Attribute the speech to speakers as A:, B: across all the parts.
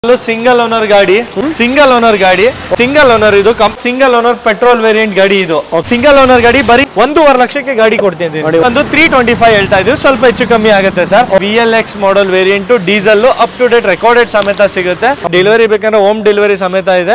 A: Single owner ಗಾಡಿ single owner ಗಾಡಿ single owner ಇದು ಸಿಂಗಲ್ ಓನರ್ ಪೆಟ್ರೋಲ್ ವೇರಿಯಂಟ್ ಗಾಡಿ ಇದು ಸಿಂಗಲ್ ಓನರ್ ಗಾಡಿ ಬರೀ ಒಂದೂವರೆ ಲಕ್ಷಕ್ಕೆ ಗಾಡಿ ಕೊಡ್ತೀನಿ ಒಂದು ತ್ರೀ ಟ್ವೆಂಟಿ ಫೈವ್ ಹೇಳ್ತಾ ಇದೀವಿ ಸ್ವಲ್ಪ ಹೆಚ್ಚು ಕಮ್ಮಿ ಆಗುತ್ತೆ sir V L X model variant diesel up to date recorded ಸಮೇತ ಸಿಗುತ್ತೆ ಡೆಲಿವರಿ ಬೇಕಂದ್ರೆ ಹೋಮ್ ಡೆಲಿವರಿ ಸಮೇತ ಇದೆ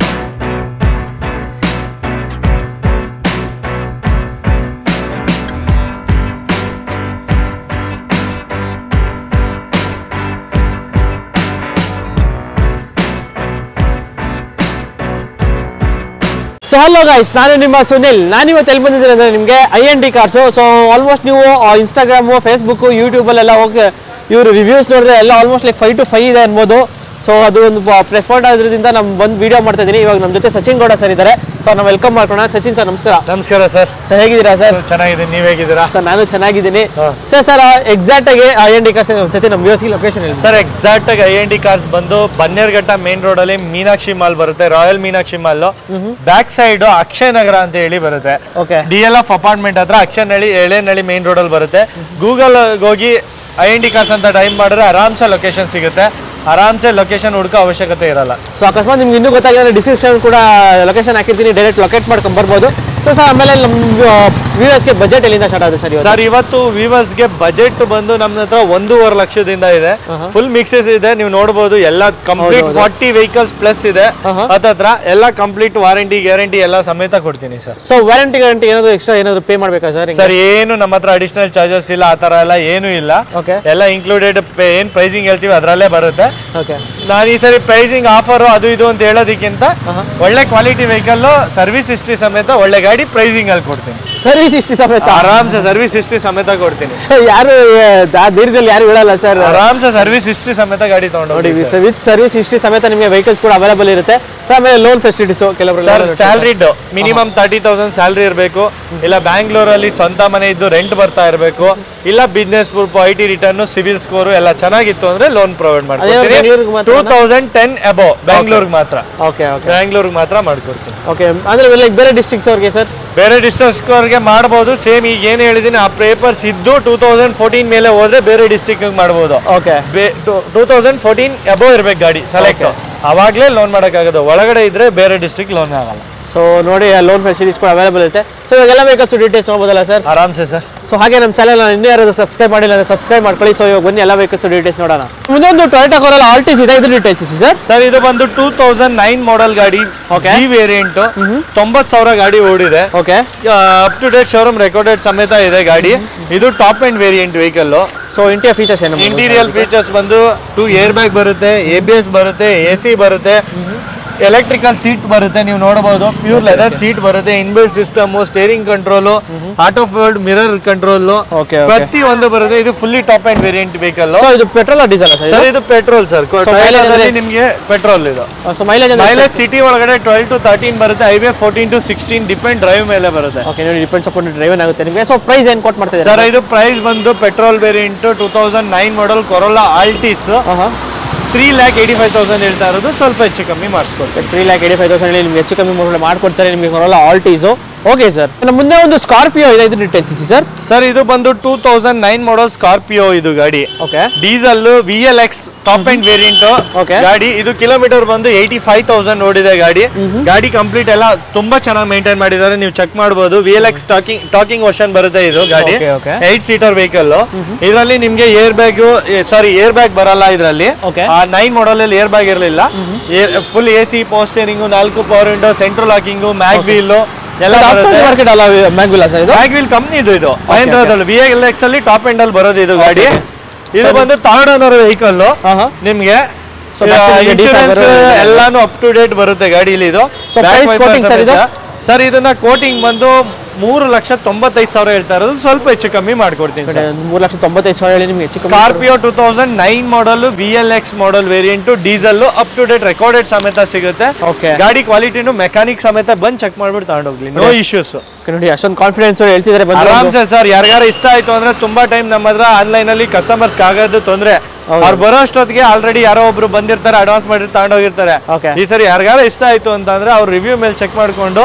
B: ಸೊ ಹಲೋ ಗೈಸ್ ನಾನು ನಿಮ್ಮ ಸುನಿಲ್ ನಾನು ಇವತ್ತು ಎಲ್ಲಿ ಬಂದಿದ್ದೀನಿ ಅಂದರೆ ನಿಮಗೆ I N D cars so almost ನೀವು ಇನ್ಸ್ಟಾಗ್ರಾಮು ಫೇಸ್ಬುಕ್ಕು ಯೂಟ್ಯೂಬಲ್ಲೆಲ್ಲ ಹೋಗಿ ಇವರು ರಿವ್ಯೂಸ್ ನೋಡಿದ್ರೆ ಎಲ್ಲ almost like five to five ಇದೆ ಅನ್ಬೋದು ಸೊ ಅದು ಒಂದು ಪ್ರೆಸ್ ಪಾಯಿಂಟ್ ಆದ್ರಿಂದ ನಾನು ಬಂದು ವಿಡಿಯೋ ಮಾಡ್ತಾ ಇದ್ದೀನಿ ಇವಾಗ ನಮ್ಮ ಜೊತೆ ಸಚಿನ್ ಗೌಡ ಸರ್ ಇದ್ದಾರೆ ಸೊ ನಾವು ವೆಲ್ಕಮ್ ಮಾಡ್ಕೋಣ ಸಚಿನ್ ಸರ್ ನಮಸ್ಕಾರ
A: ನಮಸ್ಕಾರ ಸರ್
B: ಸರ್ ಹೇಗಿದ್ದೀರಾ ಸರ್
A: ಚೆನ್ನಾಗಿದೆ ನೀವ್ ಹೇಗಿದ್ದೀರಾ
B: ಸರ್ ನಾನು ಚೆನ್ನಾಗಿದ್ದೀನಿ
A: ಹಾ.
B: ಸರ್ ಸರ್ ಎಕ್ಸಾಕ್ಟ್ ಆಗಿ ಐ ಎನ್ ಡಿ ಕಾರ್ಸ್ ಒಂದ್ಸತಿ ನಮ್ಮ ವ್ಯೂಸ್ಗೆ ಲೊಕೇಶನ್ ಹೇಳಿ
A: ಸರ್ ಎಕ್ಸಾಕ್ಟ್ ಆಗಿ ಐ ಎನ್ ಡಿ ಕಾರ್ಸ್ ಬಂದು ಬನ್ನೇರ್ಘಟ್ಟ ಮೇನ್ ರೋಡ್ ಅಲ್ಲಿ ಮೀನಾಕ್ಷಿ ಮಾಲ್ ಬರುತ್ತೆ royal Meenakshi mall back side Akshaya Nagar ಅಂತ ಹೇಳಿ ಬರುತ್ತೆ
B: okay
A: D L F apartment ಹತ್ರ ಅಕ್ಷಯನಹಳ್ಳಿ ಎಳೆನಹಳ್ಳಿ ಮೇನ್ ರೋಡ್ ಅಲ್ಲಿ ಬರುತ್ತೆ ಗೂಗಲ್ ಹೋಗಿ ಐ ಎನ್ ಡಿ ಕಾರ್ಸ್ ಅಂತ ಟೈಮ್ ಮಾಡಿದ್ರೆ ಆರಾಮ್ಸೆ ಲೊಕೇಶನ್ ಸಿಗುತ್ತೆ ಆರಾಮ್ಸೆ ಲೊಕೇಶನ್ ಹುಡುಕೋ ಅವಶ್ಯಕತೆ ಇರಲ್ಲ
B: ಸೊ ಅಕಸ್ಮಾತ್ ನಿಮ್ಗೆ ಇನ್ನೂ ಗೊತ್ತಾಗಿದ್ರೆ ಡಿಸ್ಕ್ರಿಪ್ಷನ್ ಕೂಡ ಲೊಕೇಶನ್ ಹಾಕಿರ್ತೀನಿ ಡೈರೆಕ್ಟ್ ಲೊಕೇಟ್ ಮಾಡ್ಕೊಂಡು ಬರ್ಬೋದು ಸೊ ಸರ್ ಆಮೇಲೆ ನಮ್ಮ ವ್ಯೂವರ್ಸ್ಗೆ ಬಜೆಟ್ ಎಲ್ಲಿಂದ ಸ್ಟಾರ್ಟ್ ಆಗುತ್ತೆ ಸರ್ ಇವತ್ತು
A: ಸರ್ ಇವತ್ತು viewers ಗೆ ಬಜೆಟ್ ಬಂದು ನಮ್ಮ ಹತ್ರ ಒಂದೂವರೆ ಲಕ್ಷದಿಂದ ಇದೆ ಫುಲ್ ಮಿಕ್ಸಸ್ ಇದೆ ನೀವು ನೋಡಬಹುದು ಎಲ್ಲ ಕಂಪ್ಲೀಟ್ ಫಾರ್ಟಿ ವೆಹಿಕಲ್ಸ್ ಪ್ಲಸ್ ಇದೆ
B: ಆಹಾ.
A: ಹತ್ತತ್ರ ಎಲ್ಲ ಕಂಪ್ಲೀಟ್ ವಾರಂಟಿ ಗ್ಯಾರಂಟಿ ಎಲ್ಲ ಸಮೇತ ಕೊಡ್ತೀನಿ ಸರ್
B: ಸೊ ವ್ಯಾರಂಟಿ ಗ್ಯಾರಂಟಿ ಏನಾದ್ರು ಎಕ್ಸ್ಟ್ರಾ ಏನಾದ್ರು ಪೇ ಮಾಡ್ಬೇಕಾ ಸರ್
A: ಸರ್ ಏನು ನಮ್ಮ ಹತ್ರ ಅಡಿಷನಲ್ ಚಾರ್ಜಸ್ ಇಲ್ಲ ಆ ತರ ಎಲ್ಲ ಏನು ಇಲ್ಲ
B: ಓಕೆ
A: ಎಲ್ಲ ಇನ್ಕ್ಲೂಡೆಡ್ ಏನ್ ಪ್ರೈಸಿಂಗ್ ಹೇಳ್ತೀವಿ ಅದರಲ್ಲೇ ಬರುತ್ತೆ
B: ಓಕೆ
A: ನಾನು ಈ ಸರಿ ಪ್ರೈಸಿಂಗ್ ಆಫರ್ ಅದು ಇದು ಅಂತ ಹೇಳೋದಕ್ಕಿಂತ ಒಳ್ಳೆ ಕ್ವಾಲಿಟಿ ವೆಹಿಕಲ್ ಸರ್ವಿಸ್ ಹಿಸ್ಟ್ರಿ ಸಮೇತ ಒಳ್ಳೆ ಗಾಡಿ ಪ್ರೈಸಿಂಗ್ ಅಲ್ಲಿ ಕೊಡ್ತೀನಿ
B: ಸರ್ವಿಸ್ ಇಷ್ಟು ಸಮೇತ
A: ಆರಾಮ್ಸೆ ಸರ್ವಿಸ್ ಹಿಸ್ಟ್ರಿ ಸಮೇತ ಕೊಡ್ತೀನಿ
B: ಸೊ ಯಾರು ಆ ದೀರ್ಘದಲ್ಲಿ ಯಾರು ಹೇಳಲ್ಲ ಸರ್
A: ಆರಾಮ್ಸೆ ಸರ್ವಿಸ್ ಹಿಸ್ಟ್ರಿ ಸಮೇತ ಗಾಡಿ ತಗೊಂಡು
B: ನೋಡಿ ವಿತ್ ಸರ್ವಿಸ್ ಹಿಸ್ಟ್ರಿ ಸಮೇತ ನಿಮಗೆ ವೆಹಿಕಲ್ಸ್ ಕೂಡ ಅವೈಲೇಬಲ್ ಇರುತ್ತೆ ಸೊ ಆಮೇಲೆ ಲೋನ್ ಫೆಸಿಲಿಟೀಸು ಕೆಲವರು
A: sir salaried minimum thirty thousand salary ಇರಬೇಕು ಇಲ್ಲ ಬ್ಯಾಂಗ್ಳೂರಲ್ಲಿ ಸ್ವಂತ ಮನೆ ಇದ್ದು ರೆಂಟ್ ಬರ್ತಾ ಇರಬೇಕು ಇಲ್ಲ business proof I T return civil score ಎಲ್ಲ ಚೆನ್ನಾಗಿತ್ತು ಅಂದ್ರೆ ಲೋನ್ ಪ್ರೊವೈಡ್
B: ಬೆಂಗಳೂರಿಗೆ
A: ಮಾಡ್ಕೊಡ್ತೀನಿ
B: ಮಾತ್ರ
A: ಟೂ ತೌಸಂಡ್ ಟೆನ್ ಅಬೋ ಬ್ಯಾಂಗ್ಳೂರ್ಗೆ ಮಾತ್ರ
B: ಓಕೆ ಓಕೆ
A: ಬ್ಯಾಂಗ್ಳೂರ್ಗೆ ಮಾತ್ರ ಮಾಡ್ಕೊಡ್ತೀನಿ
B: ಓಕೆ ಅಂದ್ರೆ ಲೈಕ್ ಬೇರೆ ಡಿಸ್ಟ್ರಿಕ್ಸ್ ಅವ್ರಿಗೆ ಸರ್
A: ಬೇರೆ ಡಿಸ್ಟ್ರಿಕ್ಟ್ಗೆ ಮಾಡ್ಬೋದು ಸೇಮ್ ಈಗ ಏನು ಹೇಳಿದೀನಿ ಆ ಪೇಪರ್ಸ್ ಇದ್ದು ಟೂ ತೌಸಂಡ್ ಫೋರ್ಟೀನ್ ಮೇಲೆ ಹೋದ್ರೆ ಬೇರೆ ಡಿಸ್ಟ್ರಿಕ್ಟ್ ಮಾಡ್ಬೋದು
B: okay
A: two thousand fourteen above ಇರ್ಬೇಕು ಗಾಡಿ ಸೆಲೆಕ್ಟ್ ಅವಾಗಲೇ ಲೋನ್ ಮಾಡೋಕ್ಕಾಗೋದು ಒಳಗಡೆ ಇದ್ರೆ ಬೇರೆ ಡಿಸ್ಟ್ರಿಕ್ಟ್ ಲೋನ್ ಆಗಲ್ಲ
B: ಸೊ ನೋಡಿ ಲೋನ್ ಫೆಸಿಲಿಟೀಸ್ ಕೂಡ ಅವೈಲೇಬಲ್ ಇರುತ್ತೆ ಸೊ ಇವಾಗೆಲ್ಲ ವೆಹಿಕಲ್ಸ್ ಡೀಟೇಲ್ಸ್ ನೋಡ್ಬೋದಲ್ಲ ಸರ್
A: ಆರಾಮ್ಸೆ ಸರ್
B: ಸೊ ಹಾಗೆ ನಮ್ಮ ಚಾನಲ್ ಇನ್ನೂ ಯಾರಾದ್ರು ಸಬ್ಸ್ಕ್ರೈಬ್ ಮಾಡಿಲ್ಲ ಅಂದ್ರೆ ಸಬ್ಸ್ಕ್ರೈಬ್ ಮಾಡ್ಕೊಳ್ಳಿ ಸೊ ಇವಾಗ ಬನ್ನಿ ಎಲ್ಲ ವೆಹಿಕಲ್ಸ್ ಡೀಟೇಲ್ಸ್ ನೋಡೋಣ ಮುಂದೊಂದು ಟೊಯೋಟಾ ಕೋರಲ್ ಆಲ್ಟಿಸ್ ಇದೆ ಇದ್ರ ಡೀಟೇಲ್ಸ್ ಸರ್
A: ಸರ್ ಇದು ಬಂದು ಟೂ ತೌಸಂಡ್ ನೈನ್ ಮಾಡೆಲ್ ಗಾಡಿ
B: Okay.
A: ಜಿ ವೇರಿಯಂಟ್ ತೊಂಬತ್ ಸಾವಿರ ಗಾಡಿ ಓಡಿದೆ
B: okay
A: up to date showroom recorded ಸಮೇತ ಇದೆ ಗಾಡಿ ಇದು top end variant vehicle
B: so interior features ಏನು
A: ಇಂಟೀರಿಯಲ್ ಫೀಚರ್ಸ್ ಬಂದು ಟೂ ಏರ್ ಬ್ಯಾಗ್ ಬರುತ್ತೆ ಎ ಬಿ ಎಸ್ ಬರುತ್ತೆ ಎ ಸಿ ಬರುತ್ತೆ ಎಲೆಕ್ಟ್ರಿಕಲ್ ಸೀಟ್ ಬರುತ್ತೆ ನೀವು ನೋಡಬಹುದು ಪ್ಯೂರ್ ಲೆದರ್ ಸೀಟ್ ಬರುತ್ತೆ inbuilt system steering control auto fold mirror control
B: okay okay
A: ಪ್ರತಿ ಒಂದು ಬರುತ್ತೆ ಇದು fully top end variant vehicle
B: so ಇದು ಪೆಟ್ರೋಲ್ ಡೀಸೆಲ್ ಸರ್
A: ಸರ್ ಇದು ಪೆಟ್ರೋಲ್ ಸರ್
B: mileage ಅಂದ್ರೆ-
A: ನಿಮಗೆ ಪೆಟ್ರೋಲ್ ಇದು
B: ಸೊ ಮೈಲೇಜ್ ಅಂದ್ರೆ
A: ಮೈಲೇಜ್ ಸಿಟಿ ಒಳಗಡೆ ಟ್ವೆಲ್ ಟು ತರ್ಟೀನ್ ಬರುತ್ತೆ highway fourteen to sixteen depend drive ಮೇಲೆ ಬರುತ್ತೆ
B: ಓಕೆ ನೋಡಿ ಡಿಪೆಂಡ್ಸ್ ಅಪಾನ್ ಡ್ರೈವನ್ ಆಗುತ್ತೆ ನಿಮಗೆ ಸೊ ಪ್ರೈಸ್ ಏನು ಕೊಟ್ಟು ಮಾಡ್ತಿದ್ದೀರಾ
A: ಸರ್ ಇದು ಪ್ರೈಸ್ ಬಂದು petrol variant two thousand nine model Corolla Altis
B: ಹಾಂ
A: three lakh eighty five thousand ಹೇಳ್ತಾ ಇರೋದು ಸ್ವಲ್ಪ ಹೆಚ್ಚು ಕಮ್ಮಿ ಮಾಡಿಸ್ಕೊಡ್ತೀನಿ
B: three lakh eighty five thousand ನಿಮ್ಗೆ ಹೆಚ್ಚು ಕಮ್ಮಿ ಮಾಡಿ ಮಾಡ್ಕೊಡ್ತಾರೆ ನಿಮಗೆ ಕೊರಲ್ಲ ಆಲ್ಟೀಸು ಓಕೆ ಸರ್ ನಮ್ಮ ಮುಂದೆ ಒಂದು ಸ್ಕಾರ್ಪಿಯೋ ಇದೆ ಇದ್ರ ಡೀಟೇಲ್ಸ್ ಸರ್
A: ಸರ್ ಇದು ಬಂದು two thousand nine model Scorpio ಇದು ಗಾಡಿ
B: okay
A: diesel V L X top end variant
B: Okay.
A: ಗಾಡಿ ಇದು ಕಿಲೋಮೀಟರ್ ಬಂದು ಏಯ್ಟಿ ಫೈವ್ ತೌಸಂಡ್ ಓಡಿದೆ ಗಾಡಿ ಗಾಡಿ ಕಂಪ್ಲೀಟ್ ಎಲ್ಲ ತುಂಬಾ ಚೆನ್ನಾಗಿ ಮೇಂಟೈನ್ ಮಾಡಿದ್ದಾರೆ ನೀವು ಚೆಕ್ ಮಾಡಬಹುದು V L X talking talking version ಬರುತ್ತೆ ಇದು ಗಾಡಿ
B: Okay, okay.
A: Eight seater vehicle ಇದರಲ್ಲಿ ನಿಮ್ಗೆ air bag sorry air bag ಬರಲ್ಲ ಇದರಲ್ಲಿ
B: Okay.
A: ಆ ನೈನ್ ಮಾಡಲ್ ಅಲ್ಲಿ ಏರ್ ಬ್ಯಾಗ್ ಇರಲಿಲ್ಲ ಫುಲ್ ಎ ಸಿ ಪೋಸ್ಟರಿಂಗು ನಾಲ್ಕು power window central locking mag wheel ಎಲ್ಲ ಬರುತ್ತೆ
B: ಮಾರ್ಕೆಟ್ ಅಲ್ಲ ಮ್ಯಾಗ್ವಿಲ್ಲ ಸರ್ ಇದು
A: ಬ್ಯಾಗ್ ವೀಲ್ ಕಂಪ್ನಿ ಇದು ಇದು ಮಹೇಂದ್ರದಲ್ಲಿ ವಿ ಎಲ್ ಎಕ್ಸ್ ಅಲ್ಲಿ ಟಾಪ್ ಎಂಡ್ ಅಲ್ಲಿ ಬರೋದು ಇದು ಗಾಡಿ ಇದು ಬಂದು ಥರ್ಡ್ ಓನರ್ ವೆಹಿಕಲ್
B: ಹಾಂ ಹಾಂ
A: ನಿಮ್ಗೆ
B: So, back side ಗೆ
A: ಇನ್ಶೂರೆನ್ಸ್
B: defender ಇದೆ.
A: ಎಲ್ಲಾನು ಅಪ್ ಟು ಡೇಟ್ ಬರುತ್ತೆ ಗಾಡಿಲಿ ಇದು
B: So, price quoting sir ಇದು?
A: ಸರ್ ಇದನ್ನ ಕೋಟಿಂಗ್ ಬಂದು ಮೂರು ಲಕ್ಷ ತೊಂಬತ್ತೈದು ಸಾವಿರ ಹೇಳ್ತಾ ಇರೋದು ಸ್ವಲ್ಪ ಹೆಚ್ಚು ಕಮ್ಮಿ ಮಾಡ್ಕೊಡ್ತೀನಿ ಸರ್
B: ಮೂರು ಲಕ್ಷ ತೊಂಬತ್ತೈದು ಸಾವಿರ ಹೇಳಿ ನಿಮ್ಗೆ ಹೆಚ್ಚು ಕಮ್ಮಿ
A: Scorpio two thousand nine model V L X model variant diesel up to date recorded ಸಮೇತ ಸಿಗುತ್ತೆ
B: ಓಕೆ
A: ಗಾಡಿ ಕ್ವಾಲಿಟಿನು ಮೆಕ್ಯಾನಿಕ್ ಸಮೇತ ಬಂದ್ ಚೆಕ್ ಮಾಡ್ಬಿಟ್ಟು ತಗೊಂಡೋಗ್ಲಿ ನೋ ಇಶ್ಯೂಸ್
B: ನೋಡಿ ಅಷ್ಟೊಂದು ಕಾನ್ಫಿಡೆನ್ಸ್ ಹೇಳ್ತಿದ್ದಾರೆ ಬಂದು
A: ಆರಾಮ್ಸೆ ಸರ್ ಯಾರಿಗಾರ ಇಷ್ಟ ಆಯ್ತು ಅಂದ್ರೆ ತುಂಬಾ ಟೈಮ್ ನಮ್ಮ ಹತ್ರ ಆನ್ಲೈನ್ ಅಲ್ಲಿ ಕಸ್ಟಮರ್ಸ್ ಆಗೋದು ತೊಂದ್ರೆ ಅವ್ರು ಬರೋ ಅಷ್ಟೊತ್ತಿಗೆ ಆಲ್ರೆಡಿ ಯಾರೋ ಒಬ್ರು ಬಂದಿರ್ತಾರೆ ಅಡ್ವಾನ್ಸ್ ಮಾಡಿ ತಗೊಂಡೋಗಿರ್ತಾರೆ
B: Okay.
A: ಈ ಸರಿ ಯಾರಿಗಾರ ಇಷ್ಟ ಆಯ್ತು ಅಂತಂದ್ರೆ ಅವ್ರ ರಿವ್ಯೂ ಮೇಲೆ ಚೆಕ್ ಮಾಡ್ಕೊಂಡು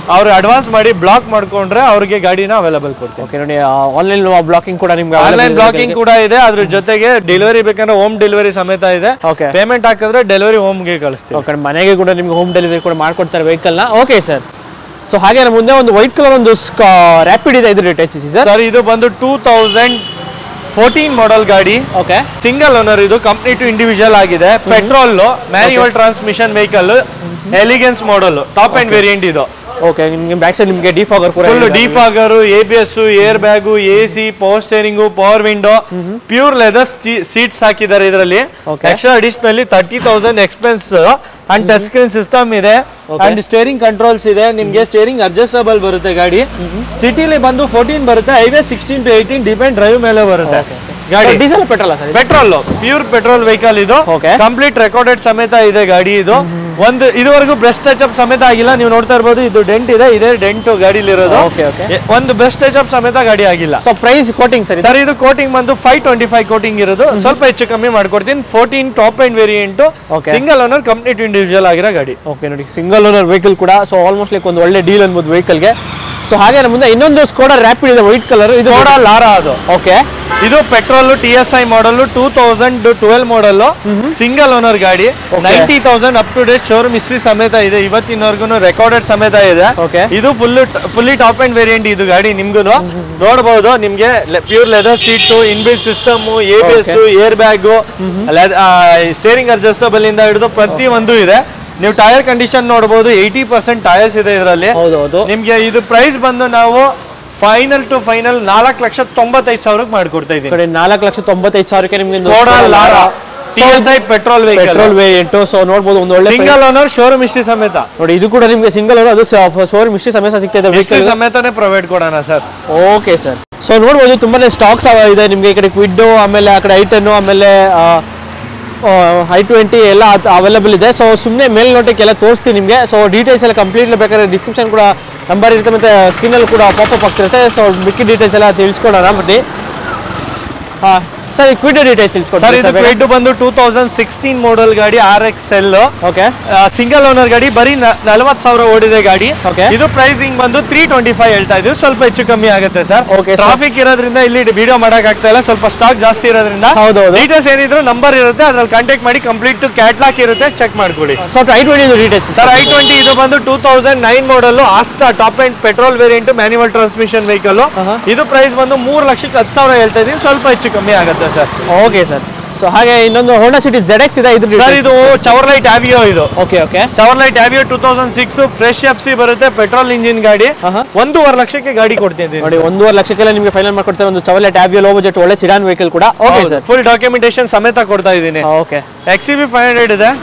A: ಅವ್ರು ಅಡ್ವಾನ್ಸ್ ಮಾಡಿ ಬ್ಲಾಕ್ ಮಾಡ್ಕೊಂಡ್ರೆ ಅವ್ರಿಗೆ ಗಾಡಿನ ಅವೈಲೇಬಲ್ ಕೊಡ್ತೀವಿ
B: ಓಕೆ ನೋಡಿ ಆನ್ಲೈನ್ ಬ್ಲಾಕಿಂಗ್ ಕೂಡ ನಿಮ್ಗೆ
A: ಆನ್ಲೈನ್ ಬ್ಲಾಕಿಂಗ್ ಕೂಡ ಇದೆ ಅದ್ರ ಜೊತೆಗೆ ಡೆಲಿವರಿ ಬೇಕಂದ್ರೆ ಹೋಮ್ ಡೆಲಿವರಿ ಸಮೇತ ಇದೆ
B: ಓಕೆ
A: ಪೇಮೆಂಟ್ ಹಾಕಿದ್ರೆ ಡೆಲಿವರಿ ಹೋಮ್ಗೆ ಕಳಿಸ್ತೀವಿ
B: ಓಕೆ ಮನೆಗೆ ಕೂಡ ನಿಮ್ಗೆ ಹೋಮ್ ಡೆಲಿವರಿ ಕೂಡ ಮಾಡ್ಕೊಡ್ತಾರೆ ವೆಹಿಕಲ್ನ ಓಕೆ ಸರ್ ಸೊ ಹಾಗೆ ನಮ್ಮ ಮುಂದೆ ಒಂದು ವೈಟ್ ಕಲರ್ ಒಂದು ರ್ಯಾಪಿಡ್ ಇದೆ ಇದು ಡೀಟೇಲ್ಸ್ ಸರ್
A: ಸರ್ ಇದು ಬಂದು ಟೂ ತೌಸಂಡ್ ಫೋರ್ಟೀನ್ ಮಾಡೆಲ್ ಗಾಡಿ
B: ಓಕೆ
A: ಸಿಂಗಲ್ ಓನರ್ ಇದು ಕಂಪ್ನಿ ಟು ಇಂಡಿವಿಜುವಲ್ ಆಗಿದೆ petrol manual transmission vehicle elegance model top end variant ಇದು
B: ಓಕೆ ನಿಮ್ಗೆ ಬ್ಯಾಕ್ ಸೈಡ್ ನಿಮಗೆ ಡಿಫಾಗರ್ ಕೂಡ
A: full defogger A B S air bag A C power steering power window pure leather seats ಹಾಕಿದ್ದಾರೆ ಇದರಲ್ಲಿ
B: Okay.
A: Extra additionally thirty thousand expense and touch screen system ಇದೆ and steering controls ಇದೆ ನಿಮ್ಗೆ steering adjustable ಬರುತ್ತೆ ಗಾಡಿ ಸಿಟಿಲಿ ಬಂದು fourteen ಬರುತ್ತೆ highway sixteen to eighteen depend drive ಮೇಲೆ ಬರುತ್ತೆ ಗಾಡಿ
B: diesel petrol sir
A: petrol pure petrol vehicle ಇದು
B: Okay.
A: ಕಂಪ್ಲೀಟ್ ರೆಕಾರ್ಡೆಡ್ ಸಮೇತ ಇದೆ ಗಾಡಿ ಇದು ಒಂದು ಇದುವರೆಗೂ ಬ್ರಷ್ ಟಚ್ ಅಪ್ ಸಮೇತ ಆಗಿಲ್ಲ ನೀವು ನೋಡ್ತಾ ಇರ್ಬೋದು ಇದು ಡೆಂಟ್ ಇದೆ ಇದೇ ಡೆಂಟ್ ಗಾಡಿಲಿ ಇರೋದು
B: Okay, okay.
A: ಎ- ಒಂದು ಬ್ರಷ್ ಟಚ್ ಅಪ್ ಸಮೇತ ಗಾಡಿ ಆಗಿಲ್ಲ
B: so price quoting sir
A: sir ಇದು ಕೋಟಿಂಗ್ ಬಂದು ಫೈವ್ ಟ್ವೆಂಟಿ ಫೈವ್ ಕೋಟಿಂಗ್ ಇರೋದು ಸ್ವಲ್ಪ ಹೆಚ್ಚು ಕಮ್ಮಿ ಮಾಡ್ಕೊಡ್ತೀನಿ fourteen top end variant
B: Okay.
A: Single owner complete individual ಆಗಿರೋ ಗಾಡಿ
B: ಓಕೆ ನೋಡಿ ಸಿಂಗಲ್ ಓನರ್ ವೆಹಿಕಲ್ ಕೂಡ ಸೊ ಆಲ್ಮೋಸ್ಟ್ ಲೈಕ್ ಒಂದು ಒಳ್ಳೆ ಡೀಲ್ ಅನ್ಬೋದು ವೆಹಿಕಲ್ಗೆ ಸೊ ಹಾಗೆ ನಮ್ಮ ಮುಂದೆ ಇನ್ನೊಂದು ಸ್ಕೋಡಾ ರ್ಯಾಪಿಡ್ ಇದೆ ವೈಟ್ ಕಲರ್ ಇದು
A: ಕೋಡ ಲಾರಾ ಅದು
B: ಓಕೆ
A: ಇದು petrol T S I model two thousand twelve model single owner ಗಾಡಿ ninety thousand up to date showroom history ಸಮೇತ ಇದೆ ಇವತ್ತಿನವರೆಗೂ ರೆಕಾರ್ಡೆಡ್ ಸಮೇತ ಇದೆ
B: Okay.
A: ಇದು full fully top end variant ಇದು ಗಾಡಿ ನಿಮ್ಗೂ ನೋಡಬಹುದು ನಿಮ್ಗೆ pure leather seat inbuilt system A B S air bag steering adjustable ಇಂದ ಹಿಡಿದು ಪ್ರತಿ ಒಂದು ಇದೆ ನೀವು ಟೈರ್ ಕಂಡೀಷನ್ ನೋಡಬಹುದು ಏಯ್ಟಿ ಪರ್ಸೆಂಟ್ ಟೈರ್ಸ್ ಇದೆ ಇದರಲ್ಲಿ
B: ಹೌದು ಹೌದು
A: ನಿಮ್ಗೆ ಇದು ಪ್ರೈಸ್ ಬಂದು ನಾವು ಫೈನಲ್ ಟು ಫೈನಲ್ ನಾಲ್ಕು ಲಕ್ಷ ತೊಂಬತ್ತೈದು ಸಾವಿರಕ್ಕೆ ಮಾಡ್ಕೊಡ್ತಾ
B: ಈ
A: ಇದ್ದೀನಿ
B: ಕಡೆ ನಾಲ್ಕು ಲಕ್ಷ ತೊಂಬತ್ತೈದು ಸಾವಿರಕ್ಕೆ ನಿಮ್ಗೆ
A: Skoda Laura T S I petrol vehicle
B: petrol variant so ನೋಡ್ಬೋದು ಒಂದು ಒಳ್ಳೆ price.
A: Single owner showroom history ಸಮೇತ
B: ನೋಡಿ ಇದು ಕೂಡ ನಿಮ್ಗೆ ಸಿಂಗಲ್ ಓನರ್ ಅದು ಸೋರ್ ಮಿಸ್ಟ್ರಿ ಸಮೇತ ಸಿಗ್ತಾ ಇದೆ
A: ಹಿಸ್ಟ್ರಿ
B: ವೆಹಿಕಲ್
A: ಸಮೇತನೇ ಪ್ರೊವೈಡ್ ಕೊಡೋಣ ಸರ್
B: ಓಕೆ ಸರ್ ಸೊ ನೋಡ್ಬೋದು ತುಂಬಾನೇ ಸ್ಟಾಕ್ಸ್ ಇದೆ ನಿಮಗೆ ಈ ಕಡೆ ಕ್ವಿಡ್ಡು ಆಮೇಲೆ ಆ ಕಡೆ ಐಟನ್ನು ಆಮೇಲೆ ಐ ಟ್ವೆಂಟಿ ಎಲ್ಲ ಅವೈಲೇಬಲ್ ಇದೆ ಸೊ ಸುಮ್ಮನೆ ಮೇಲ್ನೋಟಕ್ಕೆಲ್ಲ ತೋರಿಸ್ತೀನಿ ನಿಮಗೆ ಸೊ ಡೀಟೇಲ್ಸ್ ಎಲ್ಲ ಕಂಪ್ಲೀಟ್ಲಿ ಬೇಕಾದ್ರೆ ಡಿಸ್ಕ್ರಿಪ್ಷನ್ ಕೂಡ ನಂಬರ್ ಇರುತ್ತೆ ಮತ್ತು ಸ್ಕ್ರೀನಲ್ಲಿ ಕೂಡ ಪಾಪಪ್ ಆಗ್ತಿರುತ್ತೆ ಸೊ ಮಿಕ್ಕಿ ಡೀಟೇಲ್ಸ್ ಎಲ್ಲ ತಿಳ್ಸ್ಕೊಡೋಣ ಬನ್ನಿ ಹಾಂ ಸರ್ ಈ ಕ್ವಿಡ್ ಡೀಟೇಲ್ಸ್
A: ಸರ್
B: ತಿಳ್ಸ್ಕೊಡ್ತೀನಿ
A: ಇದು ಕ್ವಿಡ್ ಬಂದು ಟೂ ತೌಸಂಡ್ ಸಿಕ್ಸ್ಟೀನ್ ಮಾಡೆಲ್ ಗಾಡಿ R X L
B: okay
A: single owner ಗಾಡಿ ಬರೀ ನಲವತ್ತು ಸಾವಿರ ಓಡಿದೆ ಗಾಡಿ
B: Okay.
A: ಇದು ಪ್ರೈಸಿಂಗ್ ಬಂದು ತ್ರೀ ಟ್ವೆಂಟಿ ಫೈವ್ ಹೇಳ್ತಾ ಇದೀವಿ ಸ್ವಲ್ಪ ಹೆಚ್ಚು ಕಮ್ಮಿ ಆಗುತ್ತೆ ಸರ್
B: Okay, sir.
A: ಟ್ರಾಫಿಕ್ ಇರೋದ್ರಿಂದ ಇಲ್ಲಿ ವಿಡಿಯೋ ಮಾಡಕ್ ಆಗ್ತಾ ಇಲ್ಲ ಸ್ವಲ್ಪ ಸ್ಟಾಕ್ ಜಾಸ್ತಿ ಇರೋದ್ರಿಂದ
B: ಹೌದೌದು.
A: ಡೀಟೇಲ್ಸ್ ಏನಿದ್ರು ನಂಬರ್ ಇರುತ್ತೆ ಅದ್ರಲ್ಲಿ ಕಾಂಟ್ಯಾಕ್ಟ್ ಮಾಡಿ ಕಂಪ್ಲೀಟ್ ಕ್ಯಾಟ್ಲಾಕ್ ಇರುತ್ತೆ ಚೆಕ್ ಮಾಡ್ಕೊಳ್ಳಿ
B: ಸ್ವಲ್ಪ I twenty details
A: sir I twenty ಇದು ಬಂದು two thousand nine model Asta top end petrol variant manual transmission vehicle
B: Uh-huh.
A: ಇದು ಪ್ರೈಸ್ ಬಂದು ಮೂರು ಲಕ್ಷಕ್ಕೆ ಹತ್ತು ಸಾವಿರ ಹೇಳ್ತಾ ಇದೀನಿ ಸ್ವಲ್ಪ ಹೆಚ್ಚು ಕಮ್ಮಿ ಆಗುತ್ತೆ ಸರ್
B: ಓಕೆ ಸರ್ ಸೊ ಹಾಗೆ ಇನ್ನೊಂದು ಹೋಂಡಾ ಸಿಟಿ ಜೆಡ್ ಎಕ್ಸ್ ಇದೆ ಇದ್ರ
A: ಸರ್ ಇದು ಚವರ್ಲೈಟ್ ಆವಿಯೋ ಇದು
B: okay okay
A: Chevrolet Aveo two thousand six fresh F C ಬರುತ್ತೆ ಪೆಟ್ರೋಲ್ ಇಂಜಿನ್ ಗಾಡಿ
B: Uh-huh.
A: ಒಂದೂವರೆ ಲಕ್ಷಕ್ಕೆ ಗಾಡಿ ಕೊಡ್ತೀನಿ
B: ನೋಡಿ ಒಂದೂವರೆ ಲಕ್ಷಕ್ಕೆಲ್ಲ ನಿಮಗೆ ಫೈನಲ್ ಮಾಡ್ಕೊಡ್ತಾರೆ ಒಂದು ಚವಲೆ ಟ್ಯಾಬಿಯಲ್ ಲೋ ಬಜೆಟ್ ಒಳ್ಳೆ ಸಿಡಾನ್ ವೆಹಿಕಲ್ ಕೂಡ ಓಕೆ ಸರ್
A: ಫುಲ್ ಡಾಕ್ಯುಮೆಂಟೇಶನ್ ಸಮೇತ ಕೊಡ್ತಾ ಇದ್ದೀನಿ
B: okay
A: X C B five hundred ಇದೆ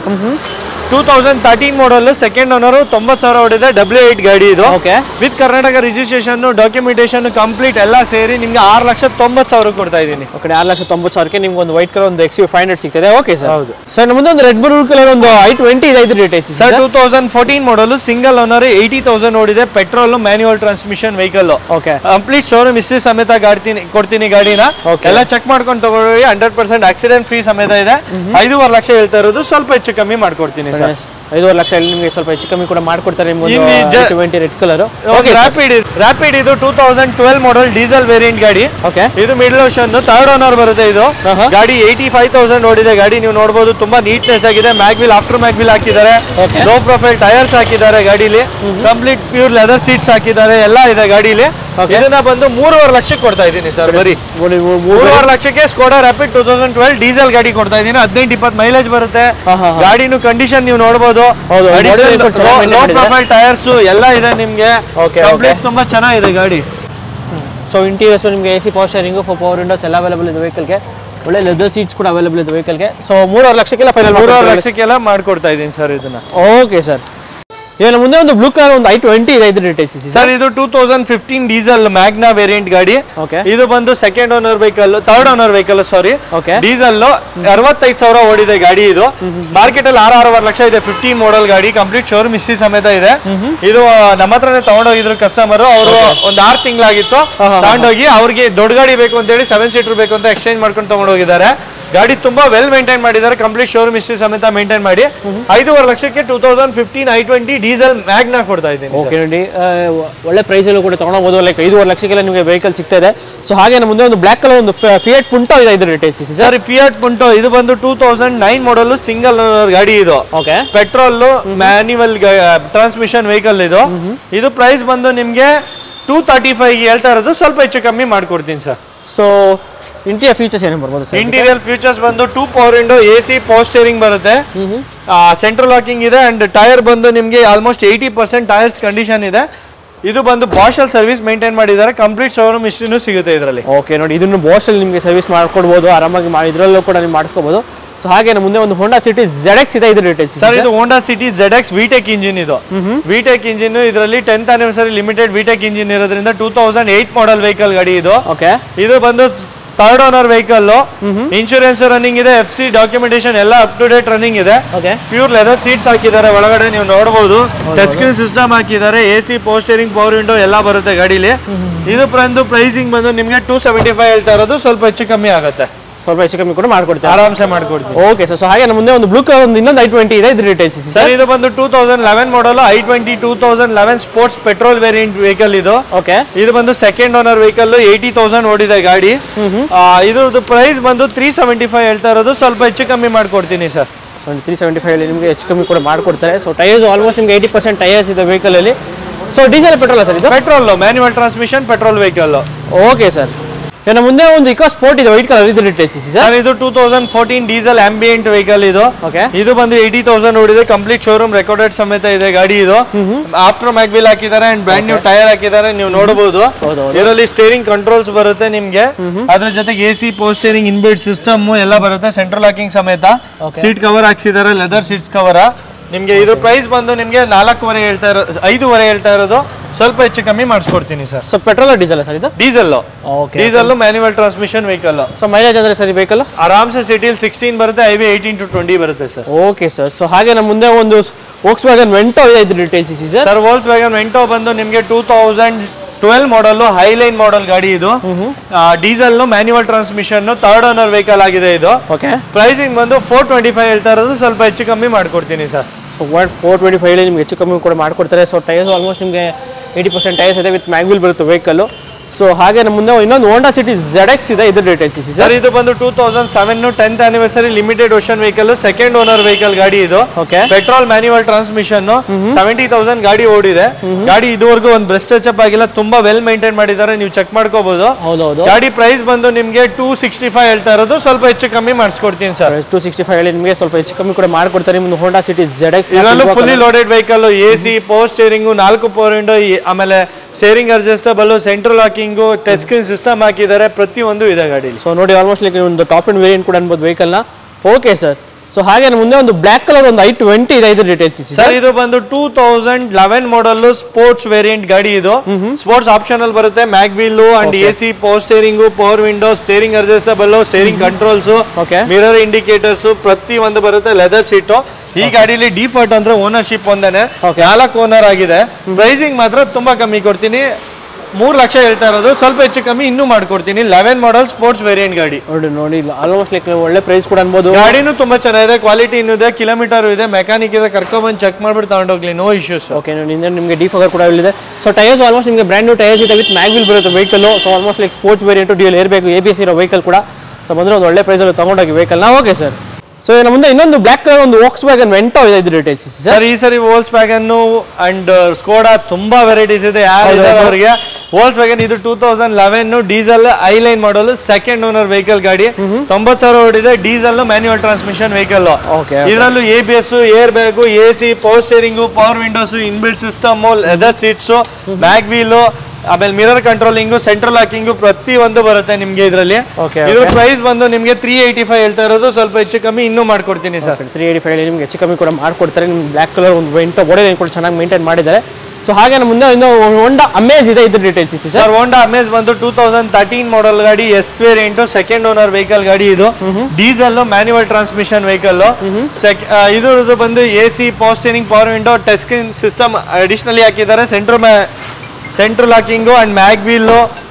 A: two thousand thirteen model second owner ತೊಂಬತ್ತು ಸಾವಿರ ಹೊಡಿದೆ ಡಬ್ಲ್ಯೂ ಏಟ್ ಗಾಡಿ ಇದು
B: okay
A: with Karnataka registration documentation complete ಎಲ್ಲ ಸೇರಿ ನಿಮ್ಗೆ ಆರು ಲಕ್ಷ ತೊಂಬತ್ತು ಸಾವಿರ ಕೊಡ್ತಾ ಇದ್ದೀನಿ
B: ಓಕೆ ಆರು ಲಕ್ಷ ತೊಂಬತ್ತು ಸಾವಿರಕ್ಕೆ ನಿಮ್ಗೆ ಒಂದು ವೈಟ್ ಕಲರ್ ಒಂದು ಎಕ್ಸ್ ಫೈವ್ ಹಂಡ್ರೆಡ್ ಸಿಗ್ತದೆ ಓಕೆ ಸರ್
A: ಹೌದು.
B: ಸರ್ ನಮ್ಮ ಮುಂದೆ ಒಂದು ರೆಡ್ ಬ್ಲೂ ಕಲರ್ ಒಂದು ಐ ಟ್ವೆಂಟಿ ಇದೆ ಇದ್ರ details
A: sir two thousand fourteen model single owner eighty thousand ಓಡಿದೆ petrol manual transmission vehicle
B: okay
A: complete showroom history ಸಮೇತ ಗಾಡ್ತೀನಿ ಕೊಡ್ತೀನಿ ಗಾಡಿನ
B: Okay.
A: ಎಲ್ಲ ಚೆಕ್ ಮಾಡ್ಕೊಂಡು ತಗೊಳ್ಳಿ ಹಂಡ್ರೆಡ್ ಪರ್ಸೆಂಟ್ ಆಕ್ಸಿಡೆಂಟ್ ಫ್ರೀ ಸಮೇತ ಇದೆ ಐದೂವರೆ ಲಕ್ಷ ಹೇಳ್ತಾ ಇರೋದು ಸ್ವಲ್ಪ ಹೆಚ್ಚು ಕಮ್ಮಿ ಮಾಡ್ಕೊಡ್ತೀನಿ ಸರ್
B: ಐದೂವರೆ ಲಕ್ಷ ಇಲ್ಲಿ ನಿಮಗೆ ಸ್ವಲ್ಪ ಹೆಚ್ಚು ಕಮ್ಮಿ ಕೂಡ ಮಾಡ್ಕೊಡ್ತಾರೆ ನಿಮ್ಗೆ
A: ಇಲ್ಲಿ ಜ-
B: twenty red colour
A: okay
B: okay
A: Rapid Rapid ಇದು two thousand twelve model diesel variant ಗಾಡಿ
B: ಓಕೆ
A: ಇದು ಮಿಡಲ್ ಓಷನ್ ಥರ್ಡ್ ಓನರ್ ಬರುತ್ತೆ ಇದು
B: ಆಹಾ.
A: ಗಾಡಿ ಏಯ್ಟಿ ಫೈವ್ ತೌಸಂಡ್ ಓಡಿದೆ ಗಾಡಿ ನೀವು ನೋಡಬಹುದು ತುಂಬಾ ನೀಟ್ನೆಸ್ ಆಗಿದೆ ಮ್ಯಾಗ್ವಿಲ್ ಆಫ್ಟರ್ ಮ್ಯಾಗ್ವಿಲ್ ಹಾಕಿದ್ದಾರೆ
B: Okay.
A: ಲೋ ಪ್ರೊಫೈಲ್ ಟೈರ್ಸ್ ಹಾಕಿದ್ದಾರೆ ಗಾಡಿಲಿ ಕಂಪ್ಲೀಟ್ ಪ್ಯೂರ್ ಲೆದರ್ ಸೀಟ್ಸ್ ಹಾಕಿದ್ದಾರೆ ಎಲ್ಲ ಇದೆ ಗಾಡಿಲಿ
B: Okay.
A: ಇದನ್ನ ಬಂದು ಮೂರುವರೆ ಲಕ್ಷಕ್ಕೆ ಕೊಡ್ತಾ ಇದ್ದೀನಿ ಸರ್ ಬರೀ ಮೂರುವರೆ ಲಕ್ಷಕ್ಕೆ Skoda Rapid two thousand twelve diesel ಗಾಡಿ ಕೊಡ್ತಾ ಇದ್ದೀನಿ ಹದಿನೈದು ಇಪ್ಪತ್ತು ಮೈಲೇಜ್ ಬರುತ್ತೆ
B: ಹಾ, ಹಾ, ಹಾ.
A: ಗಾಡಿನು ಕಂಡೀಷನ್ ನೀವು ನೋಡಬಹುದು
B: ಹೌದು, model ಕೂಡ ಚೆನ್ನಾಗಿ maintain
A: ಲೋ
B: ಮಾಡಿದೆ.
A: ಪ್ರೊಫೈಲ್ ಟೈರ್ಸ್ ಎಲ್ಲ ಇದೆ ನಿಮ್ಗೆ
B: Okay,
A: ಕಂಪ್ಲೀಟ್
B: okay.
A: ತುಂಬಾ ಚೆನ್ನಾಗಿದೆ ಗಾಡಿ
B: ಸೊ ಇಂಟೀರಿಯರ್ಸ್ ನಿಮಗೆ A C power steering power windows ಎಲ್ಲ ಅವೈಲೇಬಲ್ ಇದೆ ವೆಹಿಕಲ್ಗೆ ಒಳ್ಳೆ ಲೆದರ್ ಸೀಟ್ಸ್ ಕೂಡ ಅವೈಲೇಬಲ್ ಇದೆ ವೆಹಿಕಲ್ಗೆ ಸೊ ಮೂರುವರೆ ಲಕ್ಷಕ್ಕೆಲ್ಲ ಫೈನಲ್
A: ಮೂರುವರೆ ಲಕ್ಷಕ್ಕೆಲ್ಲ ಮಾಡ್ಕೊಡ್ತಾ ಇದ್ದೀನಿ ಸರ್ ಇದನ್ನ
B: ಓಕೆ ಸರ್ ಇವಾಗ ಮುಂದೆ ಒಂದು ಬ್ಲೂ ಕಲರ್ ಒಂದು ಐ ಟ್ವೆಂಟಿ ಇದೆ ಇದ್ರ ಡೀಟೇಲ್ಸ್
A: ಸರ್ ಇದು two thousand fifteen diesel Magna variant ಗಾಡಿ
B: Okay.
A: ಇದು ಬಂದು second owner vehicle third owner vehicle sorry
B: Okay.
A: Diesel ಅರವತ್ತೈದು ಸಾವಿರ ಓಡಿದೆ ಗಾಡಿ ಇದು ಮಾರ್ಕೆಟ್ ಅಲ್ಲಿ ಆರು ಆರೂವರೆ ಲಕ್ಷ ಇದೆ ಫಿಫ್ಟೀನ್ ಮಾಡಲ್ ಗಾಡಿ ಕಂಪ್ಲೀಟ್ ಶೋರೂಮ್ ಹಿಸ್ಟ್ರಿ ಸಮೇತ ಇದೆ ಇದು ನಮ್ಮ ಹತ್ರನೇ ತಗೊಂಡೋಗಿದ್ರು ಕಸ್ಟಮರ್ ಅವರು ಒಂದು ಆರು ತಿಂಗಳಾಗಿತ್ತು
B: ಹಾ, ಹಾ, ಹಾ.
A: ತಗೊಂಡೋಗಿ ಅವ್ರಿಗೆ ದೊಡ್ಡ ಗಾಡಿ ಬೇಕು ಅಂತ ಹೇಳಿ ಸೆವೆನ್ ಸೀಟರ್ ಬೇಕು ಅಂತ ಎಕ್ಸ್ಚೇಂಜ್ ಮಾಡ್ಕೊಂಡು ತಗೊಂಡೋಗಿದ್ದಾರೆ ಗಾಡಿ ತುಂಬಾ ವೆಲ್ ಮೇಂಟೈನ್ ಮಾಡಿದ್ದಾರೆ ಕಂಪ್ಲೀಟ್ ಶೋರೂಮ್ ಹಿಸ್ಟ್ರಿ ಸಮೇತ ಮೇಂಟೈನ್ ಮಾಡಿ ಐದೂವರೆ ಲಕ್ಷಕ್ಕೆ two thousand fifteen I twenty diesel Magna ಕೊಡ್ತಾ ಇದ್ದೀನಿ
B: ಓಕೆ ನೋಡಿ ಆ, ಒಳ್ಳೆ ಪ್ರೈಸಲ್ಲೂ ಕೂಡ ತೊಗೊಂಡೋಗ್ಬೋದು ಲೈಕ್ ಐದೂವರೆ ಲಕ್ಷಕ್ಕೆಲ್ಲ ನಿಮಗೆ ವೆಹಿಕಲ್ ಸಿಗ್ತಾ ಇದೆ ಸೊ ಹಾಗೆ ನಮ್ಮ ಮುಂದೆ ಒಂದು ಬ್ಲ್ಯಾಕ್ ಕಲರ್ ಒಂದು ಫಿಯೇಟ್ ಪುಂಟೋ ಇದೆ ಇದ್ರ details sir
A: sir Fiat Punto ಇದು ಬಂದು two thousand nine model single ಗಾಡಿ ಇದು
B: okay
A: petrol manual transmission vehicle ಇದು ಇದು ಪ್ರೈಸ್ ಬಂದು ನಿಮ್ಗೆ ಟೂ ತರ್ಟಿ ಫೈವ್ ಹೇಳ್ತಾ ಇರೋದು ಸ್ವಲ್ಪ ಹೆಚ್ಚು ಕಮ್ಮಿ ಮಾಡ್ಕೊಡ್ತೀನಿ ಸರ್
B: ಸೊ ಇಂಟೀರಿಯರ್ ಫೀಚರ್ಸ್ ಏನೇನು ಬರ್ಬೋದು ಸರ್
A: ಇಂಟೀರಿಯರ್ ಫ್ಯೂಚರ್ಸ್ ಬಂದು two power window A C power steering ಬರುತ್ತೆ ಸೆಂಟ್ರಲ್ ಲಾಕಿಂಗ್ ಇದೆ ಅಂಡ್ ಟೈರ್ ಬಂದು ನಿಮಗೆ almost eighty percent tyres condition ಇದೆ ಇದು ಬಂದು ಬಾಷಲ್ ಸರ್ವಿಸ್ ಮೇಂಟೈನ್ ಮಾಡಿದ್ದಾರೆ ಕಂಪ್ಲೀಟ್ ಶೋರೂಮ್ ಹಿಸ್ಟ್ರಿನೂ ಸಿಗುತ್ತೆ ಇದರಲ್ಲಿ
B: ಓಕೆ ನೋಡಿ ಇದನ್ನು ಬಾಸಲ್ಲಿ ನಿಮಗೆ ಸರ್ವಿಸ್ ಮಾಡ್ಕೊಡ್ಬೋದು ಆರಾಮಾಗಿ ಮಾಡಿ ಇದರಲ್ಲೂ ಕೂಡ ನೀವು ಮಾಡಿಸ್ಕೋಬೋದು ಸೊ ಹಾಗೆ ನಮ್ಮ ಮುಂದೆ ಒಂದು ಹೋಂಡಾ ಸಿಟಿ ಜೆಡ್ ಎಕ್ಸ್ ಇದೆ ಇದ್ರ ಡೀಟೇಲ್ಸ್
A: ಸರ್ ಇದು Honda City Z X VTEC engine ಇದು ವಿಟೆಕ್ ಇಂಜಿನ್ ಇದರಲ್ಲಿ tenth anniversary limited VTEC engine ಇರೋದ್ರಿಂದ two thousand eight model vehicle ಗಾಡಿ ಇದು
B: ಓಕೆ
A: ಇದು ಬಂದು third owner vehicle insurance running ಇದೆ ಎಫ್ ಸಿ ಡಾಕ್ಯುಮೆಂಟೇಶನ್ ಎಲ್ಲ ಅಪ್ ಟು ಡೇಟ್ ರನ್ನಿಂಗ್ ಇದೆ
B: ಓಕೆ
A: ಪ್ಯೂರ್ ಲೆದರ್ ಸೀಟ್ಸ್ ಹಾಕಿದ್ದಾರೆ ಒಳಗಡೆ ನೀವು ನೋಡಬಹುದು ಟಚ್ ಸ್ಕ್ರೀನ್ ಸಿಸ್ಟಮ್ ಹಾಕಿದ್ದಾರೆ A C power steering power window ಎಲ್ಲ ಬರುತ್ತೆ ಗಾಡಿಲಿ ಇದು ಬಂದು ಪ್ರೈಸಿಂಗ್ ಬಂದು ನಿಮ್ಗೆ ಟೂ ಸೆವೆಂಟಿ ಫೈವ್ ಹೇಳ್ತಾ ಇರೋದು ಸ್ವಲ್ಪ ಹೆಚ್ಚು ಕಮ್ಮಿ ಆಗುತ್ತೆ
B: ಸ್ವಲ್ಪ ಹೆಚ್ಚು ಕಮ್ಮಿ ಕೂಡ ಮಾಡ್ಕೊಡ್ತೀವಿ
A: ಆರಾಮ್ಸೆ ಮಾಡ್ಕೊಡ್ತೀವಿ
B: ಓಕೆ ಸರ್ ಸೊ ಹಾಗೆ ನಮ್ಮ ಮುಂದೆ ಒಂದು ಬ್ಲೂ ಕಲರ್ ಒಂದು ಇನ್ನೊಂದು ಐ ಟ್ವೆಂಟಿ ಇದೆ ಇದ್ರ ಡೀಟೇಲ್ಸ್ ಸರ್
A: ಸರ್ ಇದು ಬಂದು two thousand eleven model I twenty two thousand eleven sports petrol variant vehicle ಇದು
B: ಓಕೆ
A: ಇದು ಬಂದು second owner vehicle eighty thousand ಓಡಿದೆ ಗಾಡಿ ಆ, ಇದ್ರದ್ದು ಪ್ರೈಸ್ ಬಂದು ತ್ರೀ ಸೆವೆಂಟಿ ಫೈವ್ ಹೇಳ್ತಾ ಇರೋದು ಸ್ವಲ್ಪ ಹೆಚ್ಚು ಕಮ್ಮಿ ಮಾಡ್ಕೊಡ್ತೀನಿ sir
B: so three seventy five ನಿಮಗೆ ಹೆಚ್ಚು ಕಮ್ಮಿ ಕೂಡ ಮಾಡ್ಕೊಡ್ತಾರೆ ಸೊ ಟೈರ್ಸ್ ಆಲ್ಮೋಸ್ಟ್ ನಿಮಗೆ ಏಯ್ಟಿ ಪರ್ಸೆಂಟ್ ಟೈರ್ಸ್ ಇದೆ ವೆಹಿಕಲಲ್ಲಿ ಸೊ ಡೀಸೆಲ್ ಪೆಟ್ರೋಲ್ ಸರ್ ಇದು
A: petrol manual transmission petrol vehicle
B: okay sir ಇನ್ನು ಮುಂದೆ ಒಂದು ಇಕೋ ಸ್ಪೋರ್ಟ್ ಇದೆ ವೈಟ್ ಕಲರ್ ಇದ್ರ ಡೀಟೇಲ್ಸ್ ಸರ್
A: ಸರ್ ಇದು two thousand fourteen diesel ambient vehicle ಇದು
B: ಓಕೆ
A: ಇದು ಬಂದು ಏಯ್ಟಿ ತೌಸಂಡ್ ಓಡಿದೆ ಕಂಪ್ಲೀಟ್ ಶೋರೂಮ್ ರೆಕಾರ್ಡೆಡ್ ಸಮೇತ ಇದೆ ಗಾಡಿ ಇದು ಆಫ್ಟರ್ ಮ್ಯಾಗ್ವಿಲ್ ಹಾಕಿದ್ದಾರೆ ಅಂಡ್ ಬ್ರ್ಯಾಂಡ್ ನ್ಯೂ ಟೈರ್ ಹಾಕಿದ್ದಾರೆ ನೀವು ನೋಡಬಹುದು
B: ಹೌದು,
A: ಇದರಲ್ಲಿ ಸ್ಟೇರಿಂಗ್ ಕಂಟ್ರೋಲ್ಸ್ ಬರುತ್ತೆ ನಿಮ್ಗೆ ಅದ್ರ ಜೊತೆಗೆ A C post steering inbuilt system ಎಲ್ಲ ಬರುತ್ತೆ ಸೆಂಟ್ರಲ್ ಲಾಕಿಂಗ್ ಸಮೇತ ಸೀಟ್ ಕವರ್ ಹಾಕ್ಸಿದ್ದಾರೆ ಲೆದರ್ ಸೀಟ್ಸ್ ಕವರ್ ನಿಮ್ಗೆ ಇದ್ರ ಪ್ರೈಸ್ ಬಂದು ನಿಮ್ಗೆ ನಾಲ್ಕೂವರೆ ಹೇಳ್ತಾ ಇರೋ ಐದೂವರೆ ಹೇಳ್ತಾ ಇರೋದು ಸ್ವಲ್ಪ ಹೆಚ್ಚು ಕಮ್ಮಿ ಮಾಡಿಸ್ಕೊಡ್ತೀನಿ sir
B: so petrol diesel sir ಇದು
A: diesel
B: okay
A: diesel manual transmission vehicle
B: so mileage ಅಂದರೆ ಸರ್ ಈ ವೆಹಿಕಲ್
A: ಆರಾಮ್ಸೆ ಸಿಟಿಲಿ ಸಿಕ್ಸ್ಟೀನ್ ಬರುತ್ತೆ highway eighteen to twenty ಬರುತ್ತೆ ಸರ್
B: ಓಕೆ ಸರ್ ಸೊ ಹಾಗೆ ನಮ್ಮ ಮುಂದೆ ಒಂದು ವೋಕ್ಸ್ ವ್ಯಾಗನ್ ವೆಂಟೋ ಇದೆ ಇದ್ರ details sir
A: sir Volkswagen Vento ಬಂದು ನಿಮಗೆ two thousand twelve model Highline model ಗಾಡಿ ಇದು diesel manual transmission third owner vehicle ಆಗಿದೆ ಇದು
B: ಓಕೆ
A: ಪ್ರೈಸಿಂಗ್ ಬಂದು ಫೋರ್ ಟ್ವೆಂಟಿ ಫೈವ್ ಹೇಳ್ತಾ ಇರೋದು ಸ್ವಲ್ಪ ಹೆಚ್ಚು ಕಮ್ಮಿ ಮಾಡ್ಕೊಡ್ತೀನಿ sir
B: so one four twenty five ನಿಮ್ಗೆ ಹೆಚ್ಚು ಕಮ್ಮಿ ಕೂಡ ಮಾಡ್ಕೊಡ್ತಾರೆ ಸೊ ಟೈರ್ಸ್ ಆಲ್ಮೋಸ್ಟ್ ನಿಮಗೆ ಏಯ್ಟಿ ಪರ್ಸೆಂಟ್ ಟೈರ್ಸ್ ಇದೆ ವಿತ್ ಮ್ಯಾಗ್ವಿಲ್ ಬರುತ್ತೆ ವೆಹಿಕಲ್ ಸೊ ಹಾಗೆ ನಮ್ಮ ಮುಂದೆ ಇನ್ನೊಂದು ಹೋಂಡಾ ಸಿಟಿ ಜೆಡ್ ಎಕ್ಸ್ ಇದೆ ಇದ್ರ ಡೀಟೇಲ್ಸ್ ಸರ್
A: ಸರ್ ಇದು ಬಂದು two thousand seven tenth anniversary limited ocean vehicle second owner vehicle ಗಾಡಿ ಇದು
B: okay
A: petrol manual transmission seventy thousand ಗಾಡಿ ಓಡಿದೆ ಗಾಡಿ ಇದುವರೆಗೂ ಒಂದು ಬ್ರೆಸ್ಟ್ ಟಚ್ ಆಗಿಲ್ಲ ತುಂಬಾ ವೆಲ್ ಮೇಂಟೈನ್ ಮಾಡಿದ್ದಾರೆ ನೀವು ಚೆಕ್ ಮಾಡ್ಕೋಬಹುದು
B: ಹೌದೌದು
A: ಗಾಡಿ ಪ್ರೈಸ್ ಬಂದು ನಿಮ್ಗೆ ಟೂ ಸಿಕ್ಸ್ಟಿ ಫೈವ್ ಹೇಳ್ತಾ ಇರೋದು ಸ್ವಲ್ಪ ಹೆಚ್ಚು ಕಮ್ಮಿ ಮಾಡಿಸ್ಕೊಡ್ತೀನಿ ಸರ್
B: ಟೂ ಸಿಕ್ಸ್ಟಿ ಫೈವ್ ಹೇಳಿ ನಿಮಗೆ ಸ್ವಲ್ಪ ಹೆಚ್ಚು ಕಮ್ಮಿ ಕೂಡ ಮಾಡ್ಕೊಡ್ತಾರೆ ನಿಮ್ಮದು ಹೋಂಡಾ ಸಿಟಿ ಜೆಡ್ ಎಕ್ಸ್
A: ಇದರಲ್ಲೂ fully loaded vehicle A C power steering ನಾಲ್ಕು ಪವರ್ ವಿಂಡೋ ಆಮೇಲೆ steering adjustable central locking touch screen system ಹಾಕಿದ್ದಾರೆ ಪ್ರತಿಯೊಂದು ಇದೆ ಗಾಡಿ
B: ಸೊ ನೋಡಿ ಆಲ್ಮೋಸ್ಟ್ ಲೈಕ್ ಒಂದು ಟಾಪ್ ಅಂಡ್ ವೇರಿಯಂಟ್ ಕೂಡ ಅನ್ಬೋದು ವೆಹಿಕಲ್ನ ಓಕೆ ಸರ್ ಸೊ ಹಾಗೆ ನಮ್ಮ ಮುಂದೆ ಒಂದು ಬ್ಲ್ಯಾಕ್ ಕಲರ್ ಒಂದು ಐ ಟ್ವೆಂಟಿ ಇದೆ ಇದ್ರ ಡೀಟೇಲ್ಸ್
A: ಸರ್ ಇದು ಬಂದು two thousand eleven model sports variant ಗಾಡಿ ಇದು ಸ್ಪೋರ್ಟ್ಸ್ ಆಪ್ಷನಲ್ ಬರುತ್ತೆ mag wheel and A C power steering power window steering adjustable steering controls
B: okay
A: mirror indicators ಪ್ರತಿ ಒಂದು ಬರುತ್ತೆ ಲೆದರ್ ಸೀಟು ಈ ಗಾಡಿಲಿ ಡಿಫಾಲ್ಟ್ ಅಂದ್ರೆ ಓನರ್ಶಿಪ್ ಒಂದೇನೆ
B: Okay.
A: ನಾಲ್ಕು ಓನರ್ ಆಗಿದೆ ಪ್ರೈಸಿಂಗ್ ಮಾತ್ರ ತುಂಬಾ ಕಮ್ಮಿ ಕೊಡ್ತೀನಿ ಮೂರ್ ಲಕ್ಷ ಹೇಳ್ತಾ ಇರೋದು ಸ್ವಲ್ಪ ಹೆಚ್ಚು ಕಮ್ಮಿ ಇನ್ನೂ ಮಾಡ್ಕೊಡ್ತೀನಿ ಲೆವೆನ್ ಮಾಡಲ್ ಸ್ಪೋರ್ಟ್ಸ್ ವೇರಿಯಂಟ್ ಗಾಡಿ
B: ನೋಡಿ ನೋಡಿ ಆಲ್ಮೋಸ್ಟ್ ಲೈಕ್ ಒಳ್ಳೆ ಪ್ರೈಸ್ ಕೂಡ ಅನ್ಬೋದು
A: ಗಾಡಿನೂ ತುಂಬಾ ಚೆನ್ನಾಗಿದೆ ಕ್ವಾಲಿಟಿ ಇನ್ನೂ ಇದೆ ಕಿಲೋಮೀಟರ್ ಇದೆ ಮೆಕ್ಯಾನಿಕ್ ಇದೆ ಕರ್ಕೊಂಡ್ಬಂದು ಚೆಕ್ ಮಾಡ್ಬಿಟ್ಟು ತಗೊಂಡೋಗ್ಲಿ ನೋ ಇಶ್ಯೂಸ್
B: ಓಕೆ ನಿಂದ ನಿಮಗೆ ಡಿ ಫಗರ್ ಕೂಡ ಇದೆ ಸೊ ಟೈರ್ಸ್ ಆಲ್ಮೋಸ್ಟ್ ನಿಮಗೆ ಬ್ರ್ಯಾಂಡ್ ನ್ಯೂ ಟೈರ್ಸ್ ಇದೆ ವಿತ್ ಮ್ಯಾಗ್ವಿಲ್ ಬರುತ್ತೆ vehicle so almost like sports variant dual airbag A B S ಇರೋ ವೆಹಿಕಲ್ ಕೂಡ ಸೊ ಬಂದರೆ ಒಂದು ಒಳ್ಳೆ ಪ್ರೈಸಲ್ಲಿ ತೊಗೊಂಡೋಗಿ ವೆಹಿಕಲ್ನ ಓಕೆ ಸರ್ ಸೊ ಇನ್ನು ಮುಂದೆ ಇನ್ನೊಂದು ಬ್ಲ್ಯಾಕ್ ಕಲರ್ ಒಂದು ವೋಕ್ಸ್ ವ್ಯಾಗನ್ ವೆಂಟೋ ಇದೆ ಇದ್ರ ಡೀಟೇಲ್ಸ್ ಸರ್
A: ಸರ್ ಈ ಸರಿ ವೋಲ್ಸ್ ವ್ಯಾಗನ್ ಅಂಡ್ ಸ್ಕೋಡಾ ತುಂಬಾ ವೆರೈಟೀಸ್ ಇದೆ ಯಾರು ಇದ್ದಾರೆ ಅವರಿಗೆ ವೋಲ್ಸ್ ವ್ಯಾಗನ್ ಇದು two thousand eleven diesel Highline model second owner vehicle ಗಾಡಿ ತೊಂಬತ್ ಸಾವಿರ ಓಡಿದೆ diesel manual transmission vehicle
B: Okay,
A: ಇದರಲ್ಲೂ A B S air bag A C power steering power windows inbuilt system leather seats back wheel ಆಮೇಲೆ mirror controlling central locking ಪ್ರತಿ ಒಂದು ಬರುತ್ತೆ ನಿಮ್ಗೆ ಇದರಲ್ಲಿ
B: Okay,
A: ಇದ್ರ ಪ್ರೈಸ್ ಬಂದು ನಿಮ್ಗೆ ತ್ರೀ ಏಯ್ಟಿ ಫೈವ್ ಹೇಳ್ತಾ ಇರೋದು ಸ್ವಲ್ಪ ಹೆಚ್ಚು ಕಮ್ಮಿ ಇನ್ನೂ ಮಾಡ್ಕೊಡ್ತೀನಿ ಸರ್
B: ತ್ರೀ ಏಯ್ಟಿ ಫೈವ್ ನಿಮಗೆ ಹೆಚ್ಚು ಕಮ್ಮಿ ಕೂಡ ಮಾಡ್ಕೊಡ್ತಾರೆ ನಿಮ್ಗೆ ಬ್ಲ್ಯಾಕ್ ಕಲರ್ ಒಂದು ವೆಂಟೋ ಬೋಡೆ ಕೂಡ ಚೆನ್ನಾಗಿ ಮೇಂಟೈನ್ ಮಾಡಿದ್ದಾರೆ ಸೊ ಹಾಗೆ ನಮ್ಮ ಮುಂದೆ ಇನ್ನು ಹೊಂಡ ಅಮೇಜ್ ಇದೆ ಇದ್ರ details sir
A: sir Honda Amaze ಬಂದು ಟೂ ತೌಸಂಡ್ ತರ್ಟೀನ್ ಮಾಡಲ್ ಗಾಡಿ S variant second owner vehicle ಗಾಡಿ ಇದು ಡೀಸೆಲ್ ಮ್ಯಾನ್ಯುವಲ್ ಟ್ರಾನ್ಸ್ಮಿಷನ್ ವೆಹಿಕಲ್ ಇದು ಬಂದು A C power steering power window touch screen system additionally ಹಾಕಿದ್ದಾರೆ central central locking and mag wheel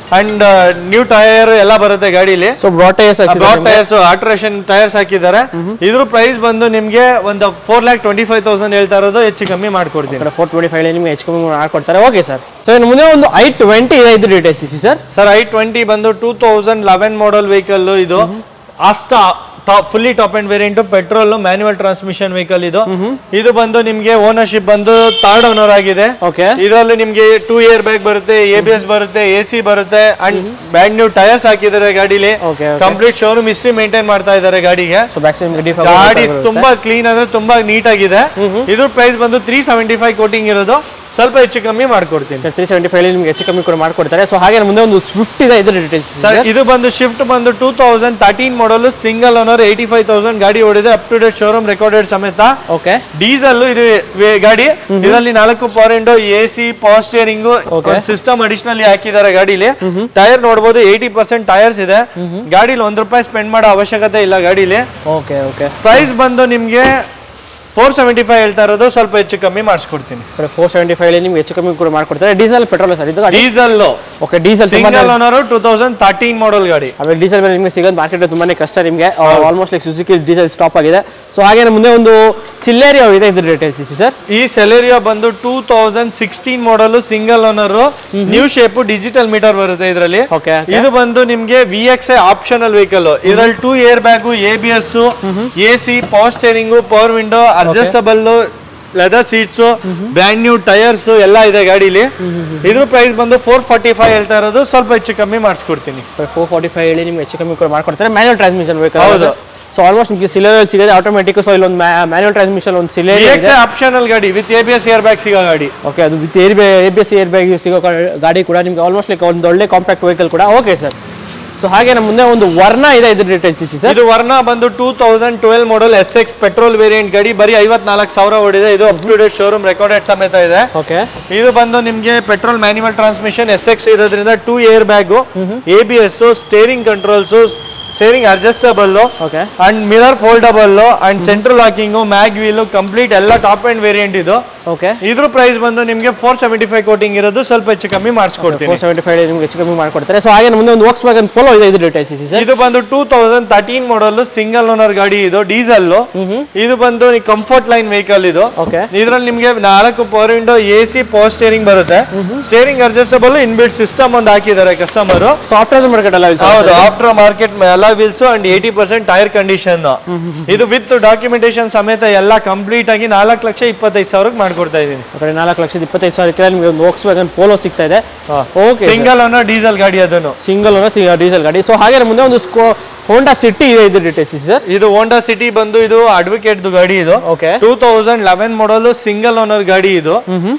A: and new tyre ಎಲ್ಲ ಬರುತ್ತೆ ಗಾಡಿಲಿ
B: so broad tyres
A: broad tyres alteration tyres ಹಾಕಿದ್ದಾರೆ ಇದ್ರ ಪ್ರೈಸ್ ಬಂದು ನಿಮ್ಗೆ ಒಂದು four lakh twenty five thousand ಹೇಳ್ತಾ ಇರೋದು ಹೆಚ್ಚು ಕಮ್ಮಿ ಮಾಡ್ಕೊಡ್ತೀನಿ
B: ಫೋರ್ ಟ್ವೆಂಟಿ ಫೈವ್ ನಿಮ್ಗೆ ಹೆಚ್ಚು ಕಮ್ಮಿ ಮಾಡ್ಕೊಡ್ತಾರೆ ಓಕೆ ಸರ್ ಸೊ ಇನ್ನು ಮುಂದೆ ಒಂದು ಐ ಟ್ವೆಂಟಿ ಇದೆ ಇದು details is sir
A: sir I twenty ಬಂದು two thousand eleven model vehicle ಇದು Asta top fully top end variant petrol manual transmission vehicle ಇದು ಇದು ಬಂದು ನಿಮ್ಗೆ ಓನರ್ಶಿಪ್ ಬಂದು ಥರ್ಡ್ ಓನರ್ ಆಗಿದೆ
B: ಓಕೆ
A: ಇದರಲ್ಲಿ ನಿಮ್ಗೆ ಟೂ ಇಯರ್ ಬ್ಯಾಗ್ ಬರುತ್ತೆ ಎ ಬಿ ಎಸ್ ಬರುತ್ತೆ ಎ ಸಿ ಬರುತ್ತೆ ಅಂಡ್ ಬ್ಯಾಗ್ ನ್ಯೂ ಟೈರ್ಸ್ ಹಾಕಿದ್ದಾರೆ ಗಾಡಿಲಿ
B: okay
A: complete showroom history maintain ಮಾಡ್ತಾ ಇದ್ದಾರೆ ಗಾಡಿಗೆ
B: ಸೊ ಬ್ಯಾಕ್ ಸೈಡ್ ಡಿ
A: ಗಾಡಿ ತುಂಬಾ ಕ್ಲೀನ್ ಅಂದ್ರೆ ತುಂಬಾ ನೀಟ್ ಆಗಿದೆ ಇದ್ರ ಪ್ರೈಸ್ ಬಂದು ತ್ರೀ ಸೆವೆಂಟಿ ಫೈವ್ ಕೋಟಿಂಗ್ ಇರೋದು ಸ್ವಲ್ಪ ಹೆಚ್ಚು ಕಮ್ಮಿ ಮಾಡ್ಕೊಡ್ತೀನಿ
B: ತ್ರೀ ಸೆವೆಂಟಿ ಫೈವ್ ನಿಮ್ಗೆ ಹೆಚ್ಚು ಕಮ್ಮಿ ಕೂಡ ಮಾಡ್ಕೊಡ್ತಾರೆ ಸೊ ಹಾಗೆ ಮುಂದೆ ಒಂದು ಸ್ವಿಫ್ಟ್ ಇದೆ ಇದು ಡೀಟೇಲ್ಸ್
A: ಸರ್ ಇದು ಬಂದು ಶಿಫ್ಟ್ ಬಂದು two thousand thirteen model single owner eighty five thousand ಗಾಡಿ ಓಡಿದೆ up to date showroom recorded ಸಮೇತ
B: ಓಕೆ
A: ಡೀಸೆಲ್ ಇದು ವೇ- ಗಾಡಿ ಇದರಲ್ಲಿ ನಾಲ್ಕು power window A C power steering system additionally ಹಾಕಿದ್ದಾರೆ ಗಾಡಿಲಿ ಟೈರ್ ನೋಡಬಹುದು ಏಯ್ಟಿ ಪರ್ಸೆಂಟ್ ಟೈರ್ಸ್ ಇದೆ ಗಾಡಿಲಿ ಒಂದ್ ರೂಪಾಯಿ ಸ್ಪೆಂಡ್ ಮಾಡೋ ಅವಶ್ಯಕತೆ ಇಲ್ಲ ಗಾಡಿಲಿ
B: ಓಕೆ ಓಕೆ
A: ಪ್ರೈಸ್ ಬಂದು ನಿಮ್ಗೆ ಫೋರ್ ಸೆವೆಂಟಿ ಫೈವ್ ಹೇಳ್ತಾ ಇರೋದು ಸ್ವಲ್ಪ ಹೆಚ್ಚು ಕಮ್ಮಿ ಮಾಡಿಸ್ಕೊಡ್ತೀನಿ
B: ಫೋರ್ ಸೆವೆಂಟಿ ಫೈವ್ ನಿಮ್ಗೆ ಹೆಚ್ಚು ಕಮ್ಮಿ ಕೂಡ ಮಾಡ್ಕೊಡ್ತಾರೆ ಡೀಸೆಲ್ ಪೆಟ್ರೋಲ್ ಸರ್ ಇದು
A: ಡೀಸೆಲ್
B: ಓಕೆ ಡೀಸೆಲ್ ತುಂಬಾ
A: single owner two thousand thirteen model ಗಾಡಿ
B: ಆಮೇಲೆ ಡೀಸೆಲ್ ಮೇಲೆ ನಿಮಗೆ ಸಿಗೋದು ಮಾರ್ಕೆಟ್ ತುಂಬಾನೇ ಕಷ್ಟ ನಿಮಗೆ almost like Suzuki diesel stop ಆಗಿದೆ ಸೊ ಹಾಗೆ ಮುಂದೆ ಒಂದು ಸಿಲ್ಲೇರಿಯೋ ಇದೆ ಇದ್ರ ಡೀಟೇಲ್ಸ್ ಇಸಿ ಸರ್
A: ಈ ಸೆಲೆರಿಯೋ ಬಂದು two thousand sixteen model single owner new shape digital meter ಬರುತ್ತೆ ಇದರಲ್ಲಿ
B: ಓಕೆ
A: ಇದು ಬಂದು ನಿಮ್ಗೆ V X I optional vehicle ಇದರಲ್ಲಿ two air bag A B S A C power steering power window adjustable leather seats brand new tyres ಎಲ್ಲ ಇದೆ ಗಾಡಿಲಿ ಇದ್ರ price ಬಂದು ಫೋರ್ ಫಾರ್ಟಿ ಫೈವ್ ಹೇಳ್ತಾ ಇರೋದು ಸ್ವಲ್ಪ ಹೆಚ್ಚು ಕಮ್ಮಿ ಮಾಡಿಸ್ಕೊಡ್ತೀನಿ
B: ಫೋರ್ ಫಾರ್ಟಿ ಫೈವ್ ಹೇಳಿ ನಿಮ್ಗೆ ಹೆಚ್ಚು ಕಮ್ಮಿ ಕೂಡ ಮಾಡ್ಕೊಡ್ತಾರೆ ಮ್ಯಾನ್ಯಲ್ ಟ್ರಾನ್ಸ್ಮಿಷನ್ ಬೇಕು
A: ಹೌದು.
B: ಸೊ ಆಲ್ಮೋಸ್ಟ್ ನಿಮಗೆ ಸಿಲೇರಿಯಲ್ಲಿ ಸಿಗೋದು ಆಟೋಮೆಟಿಕ್ ಸೊ ಇಲ್ಲೊಂದು ಮ್ಯಾನ್ಯಲ್ ಟ್ರಾನ್ಸ್ಮಿಷನ್ ಒಂದು
A: V
B: Celerio
A: X I optional ಗಾಡಿ with A B S air bag ಸಿಗೋ ಗಾಡಿ
B: ಓಕೆ ಅದು ವಿತ್ ಏರ್ ಬೇ A B S air bag ಸಿಗೋ ಕಾ- ಗಾಡಿ ಕೂಡ ನಿಮಗೆ ಆಲ್ಮೋಸ್ಟ್ ಲೈಕ್ ಒಂದು ಒಳ್ಳೆ ಕಾಂಪ್ಯಾಕ್ಟ್ ವೆಹಿಕಲ್ ಕೂಡ ಓಕೆ ಸರ್ ಸೊ ಹಾಗೆ ನಮ್ಮ ಮುಂದೆ ಒಂದು ವರ್ಣ ಇದೆ ಇದ್ರ ಡೀಟೇಲ್ಸ್ ಇಸಿ ಸರ್
A: ಇದು ವರ್ಣ ಬಂದು two thousand twelve model S X petrol variant ಗಾಡಿ ಬರೀ ಐವತ್ನಾಲ್ಕು ಸಾವಿರ ಓಡಿದೆ ಇದು up to date showroom recorded ಸಮೇತ ಇದೆ
B: ಓಕೆ
A: ಇದು ಬಂದು ನಿಮ್ಗೆ petrol manual transmission S X ಇರೋದ್ರಿಂದ two air bag A B S steering controls steering adjustable
B: okay
A: and mirror foldable and central locking mag wheel complete ಎಲ್ಲ top end variant ಇದು
B: okay
A: ಇದ್ರ price ಬಂದು ನಿಮ್ಗೆ four seventy five quoting ಇರೋದು ಸ್ವಲ್ಪ ಹೆಚ್ಚು ಕಮ್ಮಿ ಮಾಡಿಸ್ಕೊಡ್ತೀನಿ
B: ಫೋರ್ ಸೆವೆಂಟಿ ಫೈವ್ ನಿಮ್ಗೆ ಹೆಚ್ಚು ಕಮ್ಮಿ ಮಾಡ್ಕೊಡ್ತಾರೆ ಸೊ ಹಾಗೆ ನಮ್ಮ ಮುಂದೆ ಒಂದು ವರ್ಕ್ಸ್ ವ್ಯಾಗನ್ ಪೋಲೋ ಇದೆ ಇದ್ರ ಡೀಟೇಲ್ಸ್ ಇಸಿ ಸರ್
A: ಇದು ಬಂದು two thousand thirteen model single owner ಗಾಡಿ ಇದು ಡೀಸೆಲ್ ಇದು ಬಂದು ಕಂಫರ್ಟ್ ಲೈನ್ ವೆಹಿಕಲ್ ಇದು
B: ಓಕೆ
A: ಇದ್ರಲ್ಲಿ ನಿಮ್ಗೆ ನಾಲ್ಕು power window A C power steering ಬರುತ್ತೆ ಸ್ಟೇರಿಂಗ್ ಅಡ್ಜಸ್ಟಬಲ್ ಇನ್ಬಿಲ್ಟ್ ಸಿಸ್ಟಮ್ ಒಂದು ಹಾಕಿದ್ದಾರೆ ಕಸ್ಟಮರ್
B: ಸಾಫ್ಟ್ವೇರ್ ಮಾರ್ಕೆಟ್ ಎಲ್ಲ
A: ಹೌದು ಆಫ್ಟರ್ ಮಾರ್ಕೆಟ್ ಎಲ್ಲ wheels and eighty percent tyre condition ಇದು ವಿತ್ ಡಾಕ್ಯುಮೆಂಟೇಶನ್ ಸಮೇತ ಎಲ್ಲ ಕಂಪ್ಲೀಟ್ ಆಗಿ ನಾಲ್ಕು ಲಕ್ಷ ಇಪ್ಪತ್ತೈದು ಸಾವಿರಕ್ಕೆ ಮಾಡ್ಕೊಡ್ತಾ ಇದೀನಿ
B: ಆ ಕಡೆ ನಾಲ್ಕು ಲಕ್ಷದ ಇಪ್ಪತ್ತೈದು ಸಾವಿರಕ್ಕೆ ನಿಮಗೆ ಒಂದು ವರ್ಕ್ಸ್ ವ್ಯಾಗನ್ ಪೋಲೋ ಸಿಗ್ತಾ ಇದೆ ಓಕೆ
A: ಸಿಂಗಲ್ ಅನ್ನೋ ಡೀಸೆಲ್ ಗಾಡಿ ಅದನ್ನು
B: ಸಿಂಗಲ್ ಡೀಸೆಲ್ ಗಾಡಿ ಸೊ ಹಾಗೆ ನಮ್ಮ ಮುಂದೆ ಒಂದು ಸ್ಕೋ ಹೋಂಡಾ ಸಿಟಿ ಇದೆ ಇದ್ರ ಡೀಟೇಲ್ಸ್ ಇಸಿ ಸರ್
A: ಇದು ಹೋಂಡಾ ಸಿಟಿ ಬಂದು ಇದು ಅಡ್ವೊಕೇಟ್ ಗಾಡಿ ಇದು
B: okay
A: two thousand eleven model single owner ಗಾಡಿ ಇದು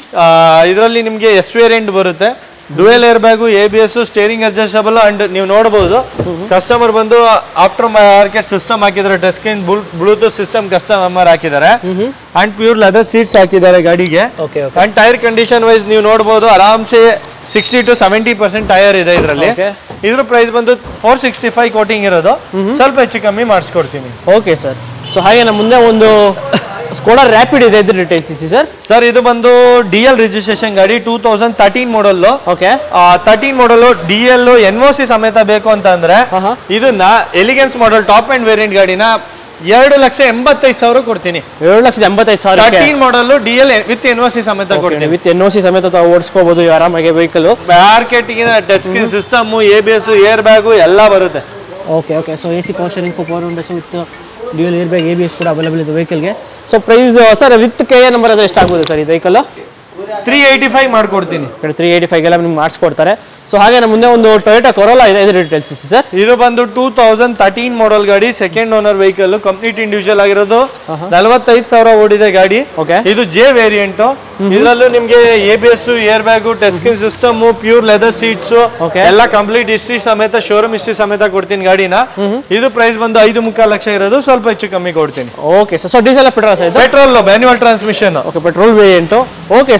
A: ಇದರಲ್ಲಿ ನಿಮಗೆ ಎಸ್ ವೇರಿಯಂಟ್ ಬರುತ್ತೆ dual air bag A B S steering adjustable and ನೀವು ನೋಡಬಹುದು ಕಸ್ಟಮರ್ ಬಂದು ಆಫ್ಟರ್ ಮಾರ್ಕೆಟ್ ಸಿಸ್ಟಮ್ ಹಾಕಿದ್ದಾರೆ touch screen Bluetooth system customer ಹಾಕಿದ್ದಾರೆ ಅಂಡ್ ಪ್ಯೂರ್ ಲೆದರ್ ಸೀಟ್ಸ್ ಹಾಕಿದ್ದಾರೆ ಗಾಡಿಗೆ
B: okay
A: and tyre condition wise ನೀವು ನೋಡಬಹುದು ಆರಾಮ್ಸೆ sixty to seventy percent tyre ಇದೆ ಇದರಲ್ಲಿ
B: Okay.
A: ಇದ್ರ ಪ್ರೈಸ್ ಬಂದು ಫೋರ್ ಸಿಕ್ಸ್ಟಿ ಫೈವ್ ಕೋಟಿಂಗ್ ಇರೋದು ಸ್ವಲ್ಪ ಹೆಚ್ಚು ಕಮ್ಮಿ ಮಾಡಿಸ್ಕೊಡ್ತೀನಿ
B: ಓಕೆ ಸರ್ ಸೊ ಹಾಗೆ ನಮ್ಮ ಮುಂದೆ ಒಂದು ಸ್ಕೋಡಾ ರ್ಯಾಪಿಡ್ ಇದೆ ಇದ್ರ ಡೀಟೇಲ್ಸ್ ಇಸಿ ಸರ್
A: ಸರ್ ಇದು ಬಂದು ಡಿ ಎಲ್ ರಿಜಿಸ್ಟ್ರೇಷನ್ ಗಾಡಿ two thousand thirteen model
B: okay
A: thirteen model D L N O C ಸಮೇತ ಬೇಕು ಅಂತ ಅಂದ್ರೆ
B: ಆಹಾ.
A: ಇದನ್ನ elegance model top end variant ಗಾಡಿನ ಎರಡು ಲಕ್ಷ ಎಂಬತ್ತೈದು ಸಾವಿರ ಕೊಡ್ತೀನಿ
B: ಏಳು ಲಕ್ಷದ ಎಂಬತ್ತೈದು ಸಾವಿರ
A: thirteen model D L with N O C ಸಮೇತ ಕೊಡ್ತೀನಿ
B: ವಿತ್ ಎನ್ ಒ ಸಿ ಸಮೇತ ತಾವು ಓಡಿಸ್ಕೋಬಹುದು ಆರಾಮಾಗಿ ವೆಹಿಕಲ್
A: ಮಾರ್ಕೆಟಿಗೆ touch screen system A B S air bag ಎಲ್ಲ ಬರುತ್ತೆ
B: okay okay so A C power steering four power windows with dual air bag A B S ಕೂಡ available ಇದೆ ವೆಹಿಕಲ್ಗೆ so price sir with K A number ಅದು ಎಷ್ಟಾಗ್ಬೋದು sir ಈ vehicle
A: three eighty five ಮಾಡ್ಕೊಡ್ತೀನಿ
B: three eighty ಫೈವ್ಗೆಲ್ಲ ನಿಮ್ಗೆ ಮಾಡಿಸ್ಕೊಡ್ತಾರೆ ಸೊ ಹಾಗೆ ನಮ್ಮ ಮುಂದೆ ಒಂದು ಟೊಯೋಟಾ ಕೊರೋಲಾ ಇದೆ ಇದು ಡೀಟೇಲ್ಸ್ ಸರ್
A: ಇದು ಬಂದು ಟೂ ತೌಸಂಡ್ ತರ್ಟೀನ್ ಮಾಡಲ್ ಗಾಡಿ second owner vehicle complete individual ಆಗಿರೋದು ನಲವತ್ತೈದು ಸಾವಿರ ಓಡಿದೆ ಗಾಡಿ
B: ಓಕೆ
A: ಇದು ಜೆ ವೇರಿಯಂಟ್ ಇದರಲ್ಲೂ ನಿಮ್ಗೆ A B S air bag touch screen system pure leather seats
B: Okay.
A: ಎಲ್ಲ ಕಂಪ್ಲೀಟ್ ಹಿಸ್ಟ್ರಿ ಸಮೇತ ಶೋರೂಮ್ ಹಿಸ್ಟ್ರಿ ಸಮೇತ ಕೊಡ್ತೀನಿ ಗಾಡಿನ ಇದು ಪ್ರೈಸ್ ಬಂದು ಐದು ಮುಕ್ಕಾಲು ಲಕ್ಷ ಇರೋದು ಸ್ವಲ್ಪ ಹೆಚ್ಚು ಕಮ್ಮಿ ಕೊಡ್ತೀನಿ
B: okay sir so diesel petrol sir ಇದು
A: petrol manual transmission
B: okay petrol variant okay sir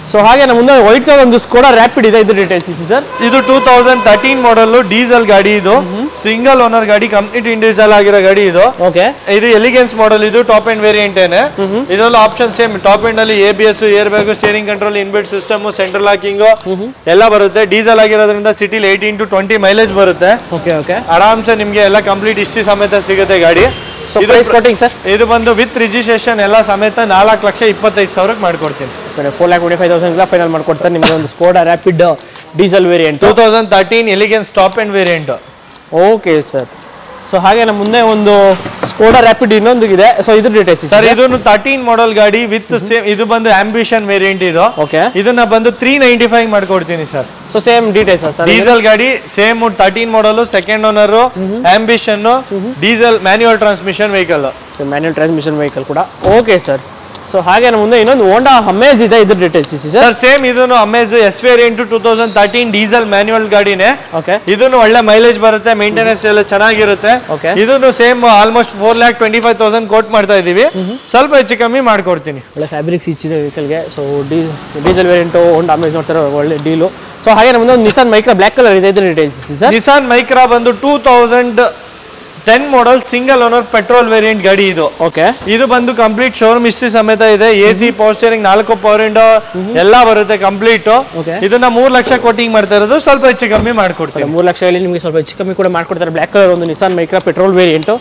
B: so ಹಾಗೆ ನಮ್ಮ ಮುಂದೆ ವೈಟ್ ಕಲರ್ ಒಂದು ಸ್ಕೋಡಾ ರ್ಯಾಪಿಡ್ ಇದೆ ಇದು ಡೀಟೇಲ್ಸ್ ಇಸಿ ಸರ್
A: ಇದು two thousand thirteen model diesel ಗಾಡಿ ಇದು ಸಿಂಗಲ್ ಓನರ್ ಗಾಡಿ ಕಂಪ್ಲೀಟ್ ಇಂಡಿವಿಜುವಲ್ ಆಗಿರೋ ಗಾಡಿ ಇದು
B: ಓಕೆ
A: ಇದು ಎಲಿಗೆನ್ಸ್ ಮಾಡಲ್ ಇದು ಟಾಪ್ ಅಂಡ್ ವೇರಿಯಂಟ್ ಏನೆ ಇದರಲ್ಲಿ ಆಪ್ಷನ್ ಸೇಮ್ ಟಾಪ್ ಎಂಡ್ ಅಲ್ಲಿ A B S air bag steering control inbuilt system central locking ಎಲ್ಲ ಬರುತ್ತೆ ಡೀಸೆಲ್ ಆಗಿರೋದ್ರಿಂದ ಸಿಟಿಲಿ ಏಯ್ಟೀನ್ ಟು ಟ್ವೆಂಟಿ ಮೈಲೇಜ್ ಬರುತ್ತೆ
B: ಓಕೆ ಓಕೆ
A: ಆರಾಮ್ಸೆ ನಿಮ್ಗೆ ಎಲ್ಲ ಕಂಪ್ಲೀಟ್ ಹಿಸ್ಟ್ರಿ ಸಮೇತ ಸಿಗುತ್ತೆ ಗಾಡಿ
B: ಸೊ
A: ಇದು
B: ಪ್ರೈಸ್ ಕೊಟ್ಟಿಂಗ್ ಸರ್
A: ಇದು ಬಂದು ವಿತ್ ರಿಜಿಸ್ಟ್ರೇಷನ್ ಎಲ್ಲ ಸಮೇತ ನಾಲ್ಕು ಲಕ್ಷ ಇಪ್ಪತ್ತೈದು ಸಾವಿರಕ್ಕೆ ಮಾಡ್ಕೊಡ್ತೀನಿ
B: four lakh twenty five thousand final ಮಾಡ್ಕೊಡ್ತಾರೆ ನಿಮಗೆ ಒಂದು Skoda Rapid diesel variant
A: two thousand thirteen elegance top end variant
B: okay sir so ಹಾಗೆ ನಮ್ಮ ಮುಂದೆ ಒಂದು ಸ್ಕೋಡಾ ರ್ಯಾಪಿಡ್ ಇನ್ನೊಂದು ಇದೆ ಸೊ ಇದ್ರ ಡೀಟೇಲ್ಸ್
A: ಸರ್ ಇದನ್ನು ತರ್ಟೀನ್ ಮಾಡಲ್ ಗಾಡಿ ವಿತ್ ಸೇಮ್ ಇದು ಬಂದು ಆಂಬಿಷನ್ ವೇರಿಯಂಟ್ ಇದು
B: ಓಕೆ
A: ಇದನ್ನ ಬಂದು ತ್ರೀ ನೈಂಟಿ ಫೈವ್ ಮಾಡ್ಕೊಡ್ತೀನಿ sir
B: so same details sir
A: diesel ಗಾಡಿ same thirteen model second owner Ambition diesel manual transmission vehicle
B: manual transmission vehicle ಕೂಡ ಓಕೆ ಸರ್ ಸೊ ಹಾಗೆ ನಮ್ಮ ಮುಂದೆ ಇನ್ನೊಂದು ಹೋಂಡಾ ಅಮೇಜ್ ಇದೆ ಇದ್ರ details is sir
A: sir same ಇದನ್ನು Amaze S variant two thousand thirteen diesel manual ಗಾಡಿನೇ
B: okay
A: ಇದನ್ನು ಒಳ್ಳೆ ಮೈಲೇಜ್ ಬರುತ್ತೆ ಮೇಂಟೆನೆನ್ಸ್ ಎಲ್ಲ ಚೆನ್ನಾಗಿರುತ್ತೆ
B: Okay.
A: ಇದನ್ನು same almost four lakh twenty five thousand quote ಮಾಡ್ತಾ ಇದೀವಿ ಸ್ವಲ್ಪ ಹೆಚ್ಚು ಕಮ್ಮಿ ಮಾಡ್ಕೊಡ್ತೀನಿ
B: ಒಳ್ಳೆ ಫ್ಯಾಬ್ರಿಕ್ಸ್ ಇಚ್ಚಿದೆ ವೆಹಿಕಲ್ಗೆ ಸೊ ಡೀ ಡೀಸೆಲ್ ವೇರಿಯಂಟು ಹೋಂಡಾ ಅಮೇಜ್ ನೋಡ್ತಾರೆ ಒಳ್ಳೆ ಡೀಲು ಸೊ ಹಾಗೆ ನಮ್ಮ ಮುಂದೆ ಒಂದು ನಿಸಾನ್ ಮೈಕ್ರಾ ಬ್ಲ್ಯಾಕ್ ಕಲರ್ ಇದೆ ಇದ್ರ details is sir
A: Nissan Micra ಬಂದು two thousand ten model single owner petrol variant ಗಾಡಿ ಇದು
B: ಓಕೆ
A: ಇದು ಬಂದು ಕಂಪ್ಲೀಟ್ ಶೋರೂಮ್ ಹಿಸ್ಟ್ರಿ ಸಮೇತ ಇದೆ ಎ ಸಿ ಪೋಸ್ಟರಿಂಗ್ ನಾಲ್ಕು ಪವರ್ ವಿಂಡೋ ಎಲ್ಲ ಬರುತ್ತೆ ಕಂಪ್ಲೀಟ್
B: Okay.
A: ಇದನ್ನ ಮೂರ್ ಲಕ್ಷ ಕೋಟಿಂಗ್ ಮಾಡ್ತಾ ಇರೋದು ಸ್ವಲ್ಪ ಹೆಚ್ಚು ಕಮ್ಮಿ ಮಾಡ್ಕೊಡ್ತೀವಿ
B: ಮೂರು ಲಕ್ಷ ಹೇಳಿ ನಿಮಗೆ ಸ್ವಲ್ಪ ಹೆಚ್ಚು ಕಮ್ಮಿ ಕೂಡ ಮಾಡ್ಕೊಡ್ತಾರೆ ಬ್ಲ್ಯಾಕ್ ಕಲರ್ ಒಂದು Nissan Micra petrol variant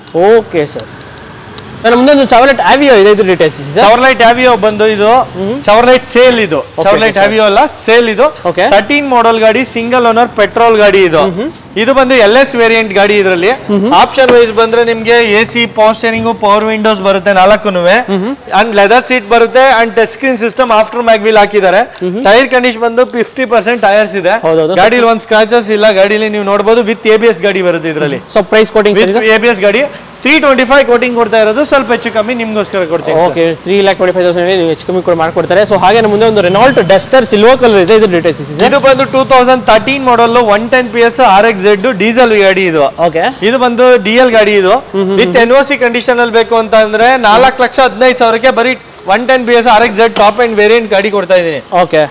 B: okay sir ನನ್ನ ಮುಂದೆ ಒಂದು ಚಾವಲೆಟ್ ಆವಿಯೋ ಇದೆ ಇದ್ರ details is sir
A: Chevrolet Aveo ಬಂದು ಇದು ಚವರ್ಲೈಟ್ ಸೇಲ್ ಇದು ಚವರ್ಲೈಟ್ ಹ್ಯಾವಿಯೋ ಅಲ್ಲ ಸೇಲ್ ಇದು
B: Okay.
A: ತರ್ಟೀನ್ ಮಾಡಲ್ ಗಾಡಿ ಸಿಂಗಲ್ ಓನರ್ ಪೆಟ್ರೋಲ್ ಗಾಡಿ ಇದು ಇದು ಬಂದು ಎಲ್ ಎಸ್ ವೇರಿಯಂಟ್ ಗಾಡಿ ಇದರಲ್ಲಿ ಆಪ್ಷನ್ ವೈಸ್ ಬಂದ್ರೆ ನಿಮ್ಗೆ A C power steering power windows ಬರುತ್ತೆ ನಾಲ್ಕು ಅಂಡ್ ಲೆದರ್ ಸೀಟ್ ಬರುತ್ತೆ and touch screen system after mag wheel ಹಾಕಿದ್ದಾರೆ ಟೈರ್ ಕಂಡೀಷನ್ ಬಂದು ಫಿಫ್ಟಿ ಪರ್ಸೆಂಟ್ ಟೈರ್ಸ್ ಇದೆ
B: ಹೌದೌದು.
A: ಗಾಡಿಲಿ ಒಂದ್ ಸ್ಕ್ರಾಚಸ್ ಇಲ್ಲ ಗಾಡಿಲಿ ನೀವು ನೋಡಬಹುದು ವಿತ್ ಎ ಬಿ ಎಸ್ ಗಾಡಿ ಬರುತ್ತೆ ಇದರಲ್ಲಿ
B: ಸೊ ಪ್ರೈಸ್ ಕೋಟಿಂಗ್ ಸರ್ ಇದು
A: ಎ ಬಿ ಎಸ್ ಗಾಡಿ ತ್ರೀ ಟ್ವೆಂಟಿ ಫೈವ್ ಕೋಟಿಂಗ್ ಕೊಡ್ತಾ ಇರೋದು ಸ್ವಲ್ಪ ಹೆಚ್ಚು ಕಮ್ಮಿ ನಿಮ್ಗೋಸ್ಕರ ಕೊಡ್ತೀನಿ
B: okay three lakh twenty five thousand ನೀವು ಹೆಚ್ಚು ಕಮ್ಮಿ ಕೂಡ ಮಾಡ್ಕೊಡ್ತಾರೆ ಸೊ ಹಾಗೆ ನಮ್ಮ ಮುಂದೆ ಒಂದು ರೆನಾಲ್ಟ್ ಡಸ್ಟರ್ ಸಿಲ್ವರ್ ಕಲರ್ ಇದೆ ಇದ್ರ ಡೀಟೇಲ್ಸ್ ಇಸಿ ಸರ್
A: ಇದು ಬಂದು two thousand thirteen model one ten P S R X Z diesel ಗಾಡಿ ಇದು
B: ಓಕೆ
A: ಇದು ಬಂದು ಡಿ ಎಲ್ ಗಾಡಿ ಇದು ವಿತ್ ಎನ್ ಸಿ ಕಂಡೀಷನ್ ಅಲ್ಲಿ ಬೇಕು ಅಂತ ಅಂದ್ರೆ ನಾಲ್ಕು ಲಕ್ಷ ಹದಿನೈದು ಸಾವಿರಕ್ಕೆ ಬರೀ one ten P S R X Z top end variant ಗಾಡಿ ಕೊಡ್ತಾ ಇದೀನಿ
B: ಓಕೆ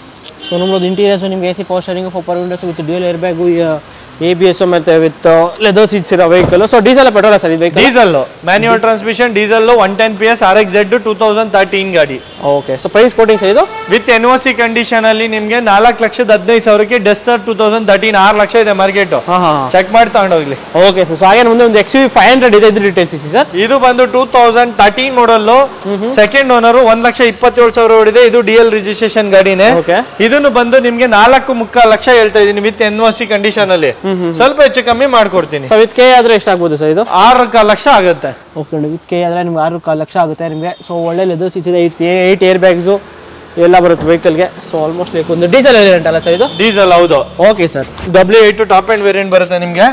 B: ಸೊ ನಮ್ಮದು ಇಂಟೀರಿಯರ್ಸ್ ನಿಮಗೆ A C power steering four windows with dual air bag A B S ಮತ್ತೆ ವಿತ್ ಲೆದರ್ ಸೀಟ್ಸ್ ಇರೋ vehicle so diesel petrol sir ಇದು vehicle
A: diesel manual transmission diesel one ten P S R X Z two thousand thirteen ಗಾಡಿ
B: okay so price quoting sir ಇದು
A: with N C condition ಅಲ್ಲಿ ನಿಮ್ಗೆ ನಾಲ್ಕು ಲಕ್ಷದ ಹದಿನೈದು ಸಾವಿರಕ್ಕೆ ಡೆಸ್ಟರ್ ಟೂ ತೌಸಂಡ್ ತರ್ಟೀನ್ ಆರು ಲಕ್ಷ ಇದೆ ಮಾರ್ಕೆಟ್
B: ಹಾಂ ಹಾಂ
A: ಚೆಕ್ ಮಾಡಿ ತಗೊಂಡೋಗ್ಲಿ
B: ಓಕೆ ಸರ್ ಸೊ ಹಾಗೆ ಮುಂದೆ ಒಂದು ಎಕ್ಸ್ ಯು ಫೈವ್ ಹಂಡ್ರೆಡ್ ಇದೆ ಇದ್ರ ಡೀಟೇಲ್ಸ್ ಇಸಿ ಸರ್
A: ಇದು ಬಂದು two thousand thirteen model second owner ಒಂದ್ ಲಕ್ಷ ಇಪ್ಪತ್ತೇಳು ಸಾವಿರ ಓಡಿದೆ ಇದು ಡಿ ಎಲ್ ರಿಜಿಸ್ಟ್ರೇಷನ್ ಗಾಡಿನೇ
B: ಓಕೆ
A: ಇದನ್ನು ಬಂದು ನಿಮ್ಗೆ ನಾಲ್ಕು ಮುಕ್ಕಾಲು ಲಕ್ಷ ಹೇಳ್ತಾ ಇದೀನಿ ವಿತ್ ಎನ್ ಸಿ ಕಂಡೀಷನ್ ಅಲ್ಲಿ ಸ್ವಲ್ಪ ಹೆಚ್ಚು ಕಮ್ಮಿ ಮಾಡ್ಕೊಡ್ತೀನಿ
B: ಸೊ ವಿತ್ ಕೆ ಆದರೆ ಎಷ್ಟಾಗ್ಬೋದು ಸರ್ ಇದು
A: ಆರು ಕಾಲು ಲಕ್ಷ ಆಗುತ್ತೆ
B: ಓಕೆ ವಿತ್ ಕೆ ಆದರೆ ನಿಮ್ಗೆ ಆರು ಕಾಲು ಲಕ್ಷ ಆಗುತ್ತೆ ನಿಮಗೆ ಸೊ ಒಳ್ಳೆ ಲೆದರ್ ಸೀಟ್ಸ್ ಇದೆ ಏಯ್ಟ್ ಏಯ್ಟ್ ಏರ್ ಬ್ಯಾಗ್ಸು ಎಲ್ಲ ಬರುತ್ತೆ ವೆಹಿಕಲ್ಗೆ ಸೊ ಆಲ್ಮೋಸ್ಟ್ ಲೈಕ್ ಒಂದು ಡೀಸೆಲ್ ವೇರಿಯಂಟ್ ಅಲ್ಲ ಸರ್ ಇದು
A: ಡೀಸೆಲ್ ಹೌದು
B: okay sir
A: W eight top end variant ಬರುತ್ತೆ ನಿಮ್ಗೆ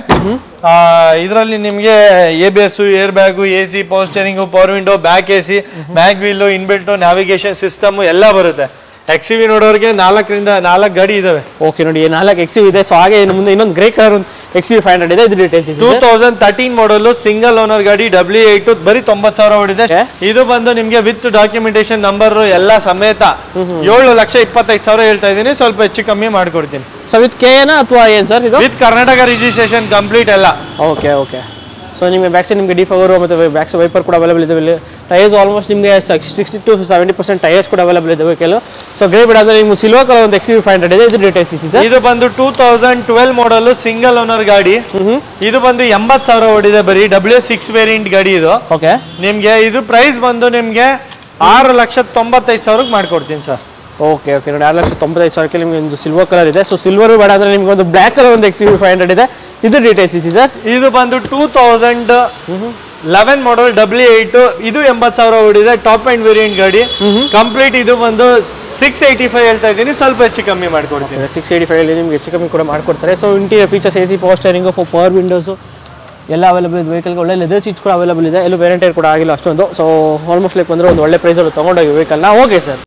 A: ಇದರಲ್ಲಿ ನಿಮ್ಗೆ A B S air bag A C power steering power window back A C back wheel inbuilt navigation system ಎಲ್ಲ ಬರುತ್ತೆ ಎಕ್ಸ್ ವಿ ನೋಡೋರಿಗೆ ನಾಲ್ಕರಿಂದ ನಾಲ್ಕು ಗಾಡಿ ಇದಾವೆ
B: ಓಕೆ ನೋಡಿ ನಾಲ್ಕು ಎಕ್ಸ್ ಇದೆ ಸೊ ಹಾಗೆ ಇನ್ನು ಮುಂದೆ ಇನ್ನೊಂದು ಗ್ರೇ ಕಲರ್ ಒಂದು ಎಕ್ಸ್ ಫೈವ್ ಹಂಡ್ರೆಡ್ ಇದೆ ಇದು ಡೀಟೇಲ್ಸ್
A: ಟೂ
B: ಇದೆ
A: thousand thirteen model single owner ಗಾಡಿ ಡಬ್ಲ್ಯೂ ಏಟ್ ಬರೀ ತೊಂಬತ್ ಸಾವಿರ ಹೊಡಿದೆ
B: Okay.
A: ಇದು ಬಂದು ನಿಮ್ಗೆ ವಿತ್ ಡಾಕ್ಯುಮೆಂಟೇಶನ್ ನಂಬರ್ ಎಲ್ಲ ಸಮೇತ ಏಳು ಲಕ್ಷ ಇಪ್ಪತ್ತೈದು ಸಾವಿರ ಹೇಳ್ತಾ ಇದೀನಿ ಸ್ವಲ್ಪ ಹೆಚ್ಚು ಕಮ್ಮಿ ಮಾಡ್ಕೊಡ್ತೀನಿ
B: ಸೊ ವಿತ್ ಕೆ ಏನಾ ಅಥವಾ ಏನು ಸರ್ ಇದು
A: ವಿತ್ ಕರ್ನಾಟಕ ರಿಜಿಸ್ಟ್ರೇಷನ್ ಕಂಪ್ಲೀಟ್ ಎಲ್ಲ
B: ಓಕೆ ಓಕೆ ಸೊ ನಿಮಗೆ ಬ್ಯಾಕ್ ಸೈಡ್ ನಿಮಗೆ ಡಿ ಫವರು ಮತ್ತು ಬ್ಯಾಕ್ ಸೈಡ್ ವೈಪರ್ ಕೂಡ ಅವೈಲೇಬಲ್ ಇದಾವೆ ಟೈರ್ಸ್ ಆಲ್ಮೋಸ್ಟ್ ನಿಮಗೆ sixty to seventy percent tyres ಕೂಡ ಅವೈಲೇಬಲ್ ಇದಾವೆ ಕೆಲವು ಸೊ ಗ್ರೇ ಬಿಡ ಅಂದರೆ ನಿಮ್ಗೆ ಸಿಲ್ವರ್ ಕಲರ್ ಒಂದು ಎಕ್ಸ್ ಫೈವ್ ಹಂಡ್ರೆಡ್ ಇದೆ ಇದು ಡೀಟೇಲ್ಸ್ ಇಸಿ ಸರ್
A: ಇದು ಬಂದು two thousand twelve model single owner ಗಾಡಿ ಇದು ಬಂದು ಎಂಬತ್ ಸಾವಿರ ಓಡಿದೆ ಬರೀ ಡಬ್ಲ್ಯೂ ಸಿಕ್ಸ್ ವೇರಿಯಂಟ್ ಗಾಡಿ ಇದು
B: ಓಕೆ
A: ನಿಮ್ಗೆ ಇದು ಪ್ರೈಸ್ ಬಂದು ನಿಮ್ಗೆ ಆರು ಲಕ್ಷ ತೊಂಬತ್ತೈದು ಸಾವಿರಕ್ಕೆ ಮಾಡ್ಕೊಡ್ತೀನಿ ಸರ್
B: ಓಕೆ ಓಕೆ ನೋಡಿ ಆರು ಲಕ್ಷ ತೊಂಬತ್ತೈದು ಸಾವಿರಕ್ಕೆ ನಿಮಗೆ ಒಂದು ಸಿಲ್ವರ್ ಕಲರ್ ಇದೆ ಸೊ ಸಿಲ್ವರ್ ಬೇಡ ಅಂದರೆ ನಿಮ್ಗೆ ಒಂದು ಬ್ಲ್ಯಾಕ್ ಕಲರ್ ಒಂದು ಎಕ್ಸ್ ಫೈವ್ ಹಂಡ್ರೆಡ್ ಇದೆ ಇದು ಡೀಟೇಲ್ಸ್ ಇಸಿ ಸರ್
A: ಇದು ಬಂದು two thousand eleven model W eight ಇದು ಎಂಬತ್ ಸಾವಿರ ಓಡಿದೆ ಟಾಪ್ ಅಂಡ್ ವೇರಿಯಂಟ್ ಗಾಡಿ ಕಂಪ್ಲೀಟ್ ಇದು ಬಂದು ಸಿಕ್ಸ್ ಏಯ್ಟಿ ಫೈವ್ ಹೇಳ್ತಾ ಇದ್ದೀನಿ ಸ್ವಲ್ಪ ಹೆಚ್ಚು ಕಮ್ಮಿ ಮಾಡ್ಕೊಡ್ತೀನಿ
B: ಸಿಕ್ಸ್ ಏಯ್ಟಿ ಫೈವಲ್ಲಿ ನಿಮ್ಗೆ ಹೆಚ್ಚು ಕಮ್ಮಿ ಕೂಡ ಮಾಡ್ಕೊಡ್ತಾರೆ so interior features A C power steering four power windows ಎಲ್ಲ ಅವೈಲೇಬಲ್ ಇದೆ ವೆಹಿಕಲ್ಗೆ ಒಳ್ಳೆ ಲೆದರ್ ಸೀಟ್ಸ್ ಕೂಡ ಅವೈಲೇಬಲ್ ಇದೆ ಎಲ್ಲೂ ವೇರಿಯಂಟ್ ಕೂಡ ಆಗಿಲ್ಲ ಅಷ್ಟೊಂದು ಸೊ ಆಲ್ಮೋಸ್ಟ್ ಲೈಕ್ ಬಂದರೆ ಒಂದು ಒಳ್ಳೆ ಪ್ರೈಸಲ್ಲಿ ತೊಗೊಂಡೋಗಿ ವೆಹಿಕಲ್ನ ಓಕೆ ಸರ್